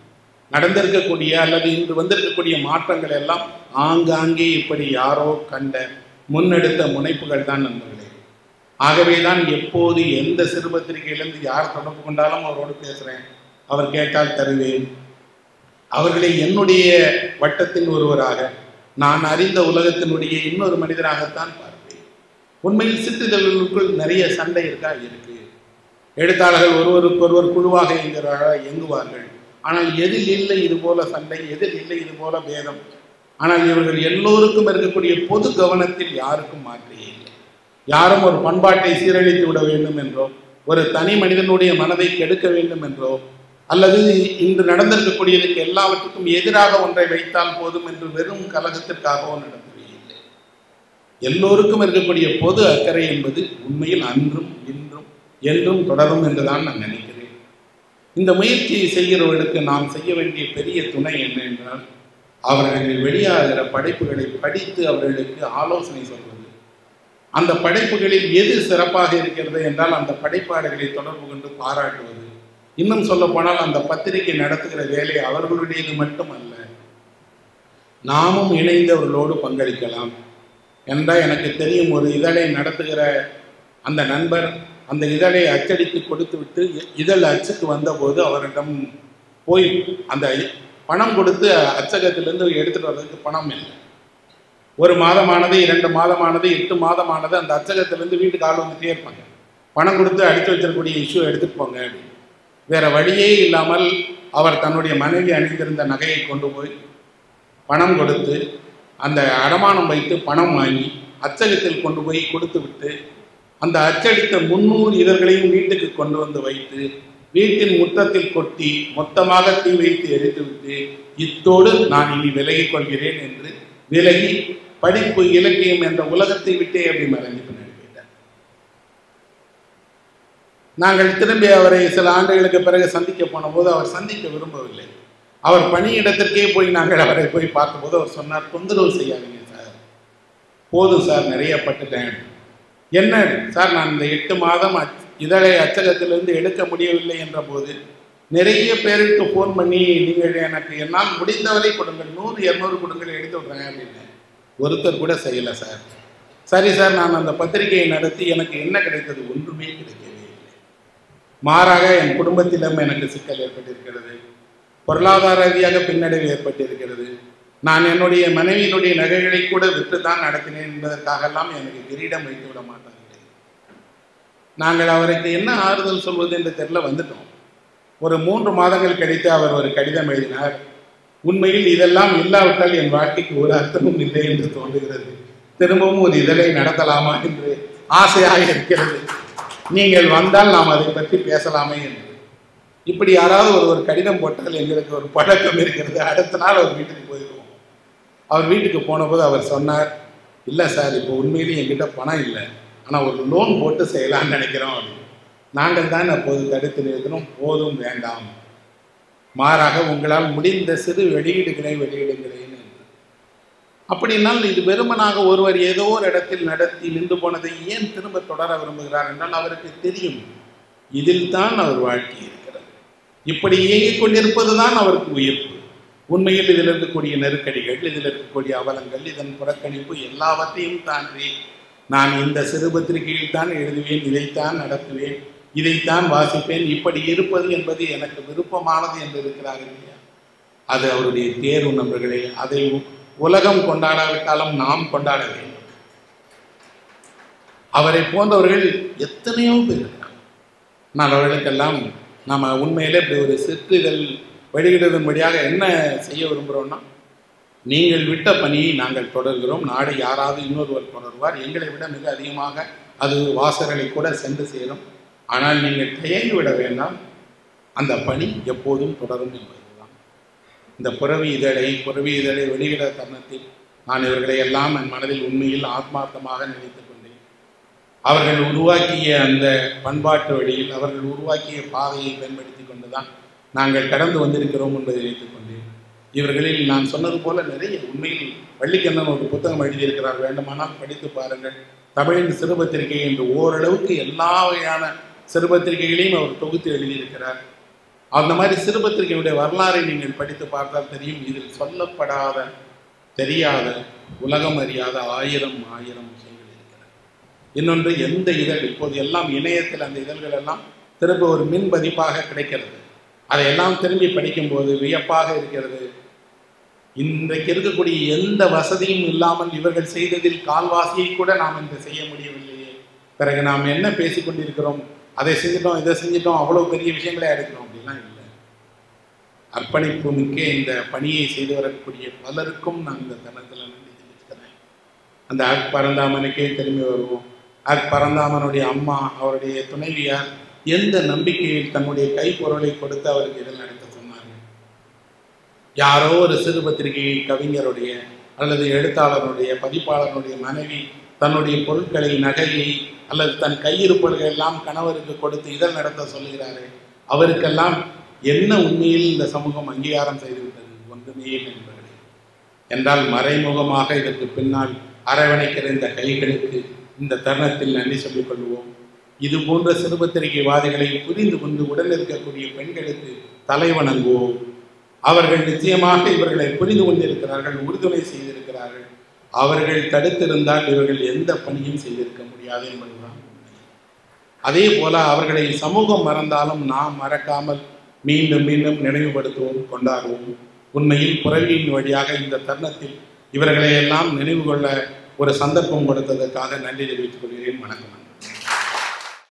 நடந்திருக்கக்கூடிய அல்லது இன்று வந்திருக்கக்கூடிய மாற்றங்கள் எல்லாம் ஆங்காங்கே இப்படி யாரோ கண்ட முன்னெடுத்த முனைப்புகள் தான் நண்பர்களே ஆகவே தான் எப்போது எந்த சிறு பத்திரிகையிலிருந்து யார் தொடர்பு கொண்டாலும் அவரோடு பேசுகிறேன் அவர் கேட்டால் தருவேன் அவர்களை என்னுடைய வட்டத்தின் ஒருவராக நான் அறிந்த உலகத்தினுடைய இன்னொரு மனிதராகத்தான் பார்ப்பேன் உண்மையில் சிற்றிதழ்களுக்குள் நிறைய சண்டை இருக்கா இருக்கு எழுத்தாளர்கள் ஒருவருக்கு ஒருவர் குழுவாக இயங்குகிறார்களா இயங்குவார்கள் ஆனால் எதில் இல்லை இது போல சண்டை எதில் இல்லை இது போல பேதம் ஆனால் இவர்கள் எல்லோருக்கும் இருக்கக்கூடிய பொது கவனத்தில் யாருக்கும் மாற்றியே இல்லை யாரும் ஒரு பண்பாட்டை சீரழித்து விட வேண்டும் என்றோ ஒரு தனி மனிதனுடைய மனதை கெடுக்க வேண்டும் என்றோ அல்லது இன்று நடந்திருக்கக்கூடியதுக்கு எல்லாவற்றுக்கும் எதிராக ஒன்றை வைத்தால் போதும் என்று வெறும் கலகத்திற்காகவோ நடந்தவே இல்லை எல்லோருக்கும் இருக்கக்கூடிய பொது அக்கறை என்பது உண்மையில் அன்றும் இன்றும் என்றும் தொடரும் என்றுதான் நான் நினைக்கிறேன் இந்த முயற்சியை செய்கிறவர்களுக்கு நாம் செய்ய வேண்டிய பெரிய துணை என்ன என்றால் அவர்கள் வெளியாகிற படைப்புகளை படித்து அவர்களுக்கு ஆலோசனை சொல்வது அந்த படைப்புகளில் எது சிறப்பாக இருக்கிறது என்றால் அந்த படைப்பாளர்களை தொடர்பு கொண்டு பாராட்டுவது இன்னும் சொல்ல போனால் அந்த பத்திரிகை நடத்துகிற வேலை அவர்களுடையது மட்டுமல்ல நாமும் இணைந்து அவர்களோடு பங்களிக்கலாம் என்றால் எனக்கு தெரியும் ஒரு இதழை நடத்துகிற அந்த நண்பர் அந்த இதழை அச்சடித்து கொடுத்து விட்டு இதழ் அச்சுக்கு வந்தபோது அவரிடம் போய் அந்த பணம் கொடுத்து அச்சகத்திலிருந்து எடுத்துட்டு வர்றதுக்கு பணம் இல்லை ஒரு மாதமானது இரண்டு மாதமானது எட்டு மாதமானது அந்த அச்சகத்திலேருந்து வீட்டுக்கு ஆள் வந்துட்டே இருப்பாங்க பணம் கொடுத்து அடித்து வச்சிருக்கக்கூடிய இஷ்யூ எடுத்துட்டு போங்க அப்படின்னு வேற வழியே இல்லாமல் அவர் தன்னுடைய மனைவி அணிந்திருந்த நகையை கொண்டு போய் பணம் கொடுத்து அந்த அடமானம் வைத்து பணம் வாங்கி அச்சகத்தில் கொண்டு போய் கொடுத்து விட்டு அந்த அச்சடித்த முன்னூறு இதழ்களையும் வீட்டுக்கு கொண்டு வந்து வைத்து வீட்டின் முற்றத்தில் கொட்டி மொத்தமாக தீ வைத்து எரித்துவிட்டு இத்தோடு நான் இனி விலகிக் கொள்கிறேன் என்று விலகி படிப்பு இலக்கியம் என்ற உலகத்தை விட்டே அப்படி மறைஞ்சு பின்னாடி போயிட்டார் நாங்கள் திரும்பி அவரை சில ஆண்டுகளுக்கு பிறகு சந்திக்க போன போது அவர் சந்திக்க விரும்பவில்லை அவர் பணியிடத்திற்கே போய் நாங்கள் அவரை போய் பார்த்தபோது அவர் சொன்னார் தொந்தரவு செய்யாதீங்க சார் போதும் சார் நிறைய பட்டுட்டேன் என்ன சார் நான் இந்த எட்டு மாதம் இதழை அச்சகத்திலிருந்து எடுக்க முடியவில்லை என்ற போது நிறைய பேருக்கு ஃபோன் பண்ணி நீங்கள் எனக்கு என்னால் முடிந்தவரை கொடுங்கள் நூறு இரநூறு கொடுங்கள் எடுத்து விட்றேன் அப்படின்னு ஒருத்தர் கூட செய்யலை சார் சரி சார் நான் அந்த பத்திரிகையை நடத்தி எனக்கு என்ன கிடைத்தது ஒன்றுமே கிடைக்கவே இல்லை மாறாக என் குடும்பத்திலும் எனக்கு சிக்கல் ஏற்பட்டிருக்கிறது பொருளாதார ரீதியாக பின்னடைவு ஏற்பட்டிருக்கிறது நான் என்னுடைய மனைவியினுடைய நகைகளை கூட விற்று தான் நடத்தினேன் என்பதற்காகலாம் எனக்கு கிரீடம் வைத்து விட மாட்டார்கள் நாங்கள் அவருக்கு என்ன ஆறுதல் சொல்வது என்று தெரியல வந்துட்டோம் ஒரு மூன்று மாதங்கள் கழித்து அவர் ஒரு கடிதம் எழுதினார் உண்மையில் இதெல்லாம் இல்லாவிட்டால் என் வாழ்க்கைக்கு ஒரு அர்த்தமும் இல்லை என்று தோன்றுகிறது திரும்பவும் ஒரு இதழை நடத்தலாமா என்று ஆசையாக இருக்கிறது நீங்கள் வந்தால் நாம் அதை பற்றி பேசலாமே என்று இப்படி யாராவது ஒரு ஒரு கடிதம் போட்டால் எங்களுக்கு ஒரு பழக்கம் இருக்கிறது அடுத்த நாள் அவர் வீட்டுக்கு போயிடுவோம் அவர் வீட்டுக்கு போனபோது அவர் சொன்னார் இல்லை சார் இப்போ உண்மையிலேயே என்கிட்ட பணம் இல்லை ஆனால் ஒரு லோன் போட்டு செய்யலாம்னு நினைக்கிறோம் அப்படின்னு நாங்கள் தான் அப்போது தடுத்து நிறுத்தினோம் போதும் வேண்டாம் மாறாக உங்களால் முடிந்த சிறு வெளியீடுகளை வெளியிடுங்களேன் என்று அப்படின்னால் இது வெறுமனாக ஒருவர் ஏதோ ஒரு இடத்தில் நடத்தி நின்று போனதை ஏன் திரும்ப தொடர விரும்புகிறார் என்றால் அவருக்கு தெரியும் இதில் தான் அவர் வாழ்க்கை இருக்கிறது இப்படி இயங்கிக் கொண்டிருப்பது தான் அவருக்கு உயிர்ப்பு உண்மையில் இதில் இருக்கக்கூடிய நெருக்கடிகள் இதில் இருக்கக்கூடிய அவலங்கள் இதன் புறக்கணிப்பு எல்லாவற்றையும் தாண்டி நான் இந்த சிறு பத்திரிகையில் தான் எழுதுவேன் இதைத்தான் நடத்துவேன் இதைத்தான் வாசிப்பேன் இப்படி இருப்பது என்பது எனக்கு விருப்பமானது என்று இருக்கிறார் இல்லையா அது அவருடைய தேர்வு நண்பர்களே அதை உலகம் கொண்டாடாவிட்டாலும் நாம் கொண்டாட வேண்டும் அவரை போன்றவர்கள் எத்தனையோ பேர் இருக்காங்க நான் அவர்களுக்கெல்லாம் நம்ம உண்மையிலே இப்படி ஒரு சிற்றிதழ் வெளியிடுவதன்படியாக என்ன செய்ய விரும்புகிறோம்னா நீங்கள் விட்ட பணியை நாங்கள் தொடர்கிறோம் நாடு யாராவது இன்னொருவர் தொடர்வார் எங்களை விட மிக அதிகமாக அது வாசகர்களை கூட சென்று சேரும் ஆனால் நீங்கள் தயங்கி விட வேண்டாம் அந்த பணி எப்போதும் தொடரும் என்பதுதான் இந்த புறவி இதழை புறவி இதழை வெளியிட தருணத்தில் நான் இவர்களை எல்லாம் என் மனதில் உண்மையில் ஆத்மார்த்தமாக நினைத்துக் கொண்டேன் அவர்கள் உருவாக்கிய அந்த பண்பாட்டு வழியில் அவர்கள் உருவாக்கிய பாதையை பயன்படுத்தி கொண்டுதான் நாங்கள் கடந்து வந்திருக்கிறோம் என்பதை வைத்துக் கொண்டேன் இவர்களில் நான் சொன்னது போல நிறைய உண்மையில் வள்ளிக்கண்ணன் ஒரு புத்தகம் எழுதியிருக்கிறார் வேண்டுமானால் படித்து பாருங்கள் தமிழின் சிறுபத்திரிகை என்று ஓரளவுக்கு எல்லா வகையான சிறுபத்திரிகைகளையும் அவர் தொகுத்து எழுதியிருக்கிறார் அந்த மாதிரி சிறுபத்திரிகையுடைய வரலாறை நீங்கள் படித்து பார்த்தால் தெரியும் இதில் சொல்லப்படாத தெரியாத உலகம் அறியாத ஆயிரம் ஆயிரம் விஷயங்கள் இருக்கிறது இன்னொன்று எந்த இதழ் இப்போது எல்லாம் இணையத்தில் அந்த இதழ்கள் எல்லாம் திரும்ப ஒரு மின் பதிப்பாக கிடைக்கிறது அதையெல்லாம் திரும்பி படிக்கும்போது வியப்பாக இருக்கிறது இன்றைக்கு இருக்கக்கூடிய எந்த வசதியும் இல்லாமல் இவர்கள் செய்ததில் கால்வாசியை கூட நாம் இன்று செய்ய முடியவில்லையே பிறகு நாம் என்ன பேசிக் கொண்டிருக்கிறோம் அதை செஞ்சிட்டோம் இதை செஞ்சிட்டோம் அவ்வளோ பெரிய விஷயங்களே எடுக்கிறோம் அப்படிலாம் இல்லை அர்ப்பணிப்பு மிக்க இந்த பணியை செய்து வரக்கூடிய பலருக்கும் நான் இந்த தருணத்தில் நன்றி தெரிவிக்கிறேன் அந்த அக் பரந்தாமனுக்கே திரும்பி வருவோம் அக் பரந்தாமனுடைய அம்மா அவருடைய துணைவியார் எந்த நம்பிக்கையில் தன்னுடைய கைப்பொருளை கொடுத்து அவருக்கு இதில் நடத்த சொன்னார்கள் யாரோ ஒரு சிறு பத்திரிகை கவிஞருடைய அல்லது எழுத்தாளருடைய பதிப்பாளருடைய மனைவி தன்னுடைய பொருட்களை நகையை அல்லது தன் கையிருப்புகளை எல்லாம் கணவருக்கு கொடுத்து இதழ் நடத்த சொல்லுகிறாரு அவருக்கெல்லாம் என்ன உண்மையில் இந்த சமூகம் அங்கீகாரம் செய்துவிட்டது ஒன்றுமே என்பர்களே என்றால் மறைமுகமாக இதற்கு பின்னால் அரவணைக்கிற இந்த கைகளுக்கு இந்த தருணத்தில் நன்றி சொல்லிக் கொள்வோம் இது போன்ற சிறுபத்திரிகைவாதிகளை புரிந்து கொண்டு உடன் இருக்கக்கூடிய பெண்களுக்கு தலை வணங்குவோம் அவர்கள் நிச்சயமாக இவர்களை புரிந்து கொண்டிருக்கிறார்கள் உறுதுணை செய்திருக்கிறார்கள் அவர்கள் தடுத்திருந்தால் இவர்கள் எந்த பணியும் செய்திருக்க முடியாது என்பதுதான் உண்மை. அதே போல அவர்களை சமூகம் மறந்தாலும் நாம் மறக்காமல் மீண்டும் மீண்டும் நினைவுபடுத்துவோம் கொண்டாடுவோம் உண்மையில் புறவியின் வழியாக இந்த தருணத்தில் இவர்களை எல்லாம் நினைவு கொள்ள ஒரு சந்தர்ப்பம் கொடுத்ததற்காக நன்றி தெரிவித்துக் கொள்கிறேன் வணக்கம்